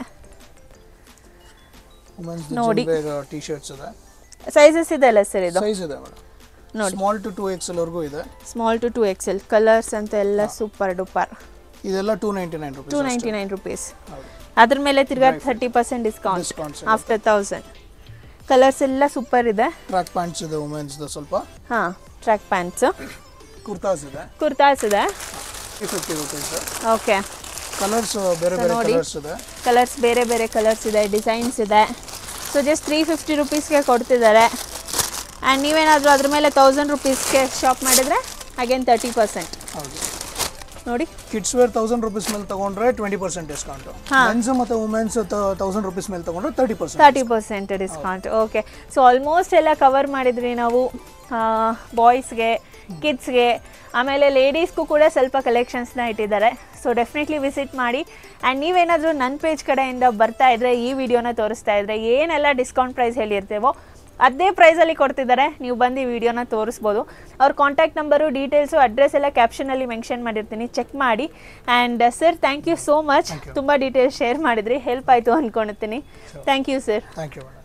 ವುಮೆನ್ಸ್ ನೋಡಿ. ಜಿಮ್ ವೇರ್ ಟಿ ಶರ್ಟ್ಸ್ ಇದೆ ಸೈಜಸ್ ಇದೆ ಅಲ್ಲ ಸರ್ ಇದು ಸೈಜ್ ಇದೆ ಮೇಡಮ್ ನೋಡಿ. ಸ್ಮಾಲ್ ಟು ಟೂ ಎಕ್ಸ್ ವರ್ಗೂ ಇದೆ small to two XL colours ಅಂತ ಎಲ್ಲ ಸೂಪರ್ ಡೂಪರ್ ಇದೆಲ್ಲ two ninety nine rupees two ninety nine rupees ಅದ್ರ ಮೇಲೆ ತಿರ್ಗಾ thirty percent discount Discounts after thousand colours ಎಲ್ಲ ಸೂಪರ್ ಇದೆ ಟ್ರ್ಯಾಕ್ ಪ್ಯಾಂಟ್ಸ್ ಇದೆ ವುಮೆನ್ಸ್ ಸ್ವಲ್ಪ ಹಾಂ ಟ್ರ್ಯಾಕ್ ಪ್ಯಾಂಟ್ಸ್ ಕುರ್ತಾಸ್ ಇದೆ ಕುರ್ತಾಸ್ ಇದೆ three fifty rupees okay colours ಬೇರೆ ಬೇರೆ ಕಲರ್ಸ್ ಇದೆ ಕಲರ್ಸ್ ಬೇರೆ ಬೇರೆ ಕಲರ್ಸ್ ಇದೆ ಡಿಸೈನ್ಸ್ ಇದೆ ಸೊ ಜಸ್ಟ್ ತ್ರೀ ಫಿಫ್ಟಿ ರುಪೀಸ್ಗೆ ಕೊಡ್ತಿದ್ದಾರೆ ಆ್ಯಂಡ್ ನೀವೇನಾದರೂ ಅದ್ರ ಮೇಲೆ ತೌಸಂಡ್ ರುಪೀಸ್ಗೆ ಶಾಪ್ ಮಾಡಿದರೆ ಅಗೇನ್ ತರ್ಟಿ ಪರ್ಸೆಂಟ್ ಹೌದು ನೋಡಿ ಕಿಡ್ಸ್ ವೇರ್ ತೌಸಂಡ್ ರುಪೀಸ್ ಮೇಲೆ ತಗೊಂಡ್ರೆ ಟ್ವೆಂಟಿ ಪರ್ಸೆಂಟ್ ಡಿಸ್ಕೌಂಟ್ ಮೆನ್ಸ್ ಮತ್ತು ವುಮೆನ್ಸ್ ತೌಸಂಡ್ ರುಪೀಸ್ ಮೇಲೆ ತಗೊಂಡ್ರೆ thirty percent thirty percent discount okay so almost ಎಲ್ಲ ಕವರ್ ಮಾಡಿದ್ರಿ ನಾವು ಬಾಯ್ಸ್ಗೆ ಕಿಡ್ಸ್ಗೆ ಆಮೇಲೆ ಲೇಡೀಸ್ಗೂ ಕೂಡ ಸ್ವಲ್ಪ ಕಲೆಕ್ಷನ್ಸ್ನ ಇಟ್ಟಿದ್ದಾರೆ ಸೊ ಡೆಫಿನೆಟ್ಲಿ ವಿಸಿಟ್ ಮಾಡಿ ಆ್ಯಂಡ್ ನೀವೇನಾದರೂ ನನ್ನ ಪೇಜ್ ಕಡೆಯಿಂದ ಬರ್ತಾ ಇದ್ರೆ ಈ ವಿಡಿಯೋನ ತೋರಿಸ್ತಾ ಇದ್ರೆ ಏನೆಲ್ಲ ಡಿಸ್ಕೌಂಟ್ ಪ್ರೈಸ್ ಹೇಳಿರ್ತೇವೋ ಅದೇ ಪ್ರೈಸಲ್ಲಿ ಕೊಡ್ತಿದ್ದಾರೆ ನೀವು ಬಂದು ಈ ವಿಡಿಯೋನ ತೋರಿಸ್ಬೋದು ಅವ್ರ ಕಾಂಟ್ಯಾಕ್ಟ್ ನಂಬರು ಡೀಟೇಲ್ಸು ಅಡ್ರೆಸ್ ಎಲ್ಲ ಕ್ಯಾಪ್ಷನಲ್ಲಿ ಮೆನ್ಷನ್ ಮಾಡಿರ್ತೀನಿ ಚೆಕ್ ಮಾಡಿ and sir thank you so much ತುಂಬ ಡೀಟೇಲ್ಸ್ ಶೇರ್ ಮಾಡಿದ್ರಿ ಹೆಲ್ಪ್ ಆಯಿತು ಅಂದ್ಕೊಳ್ತೀನಿ thank you sir thank you madam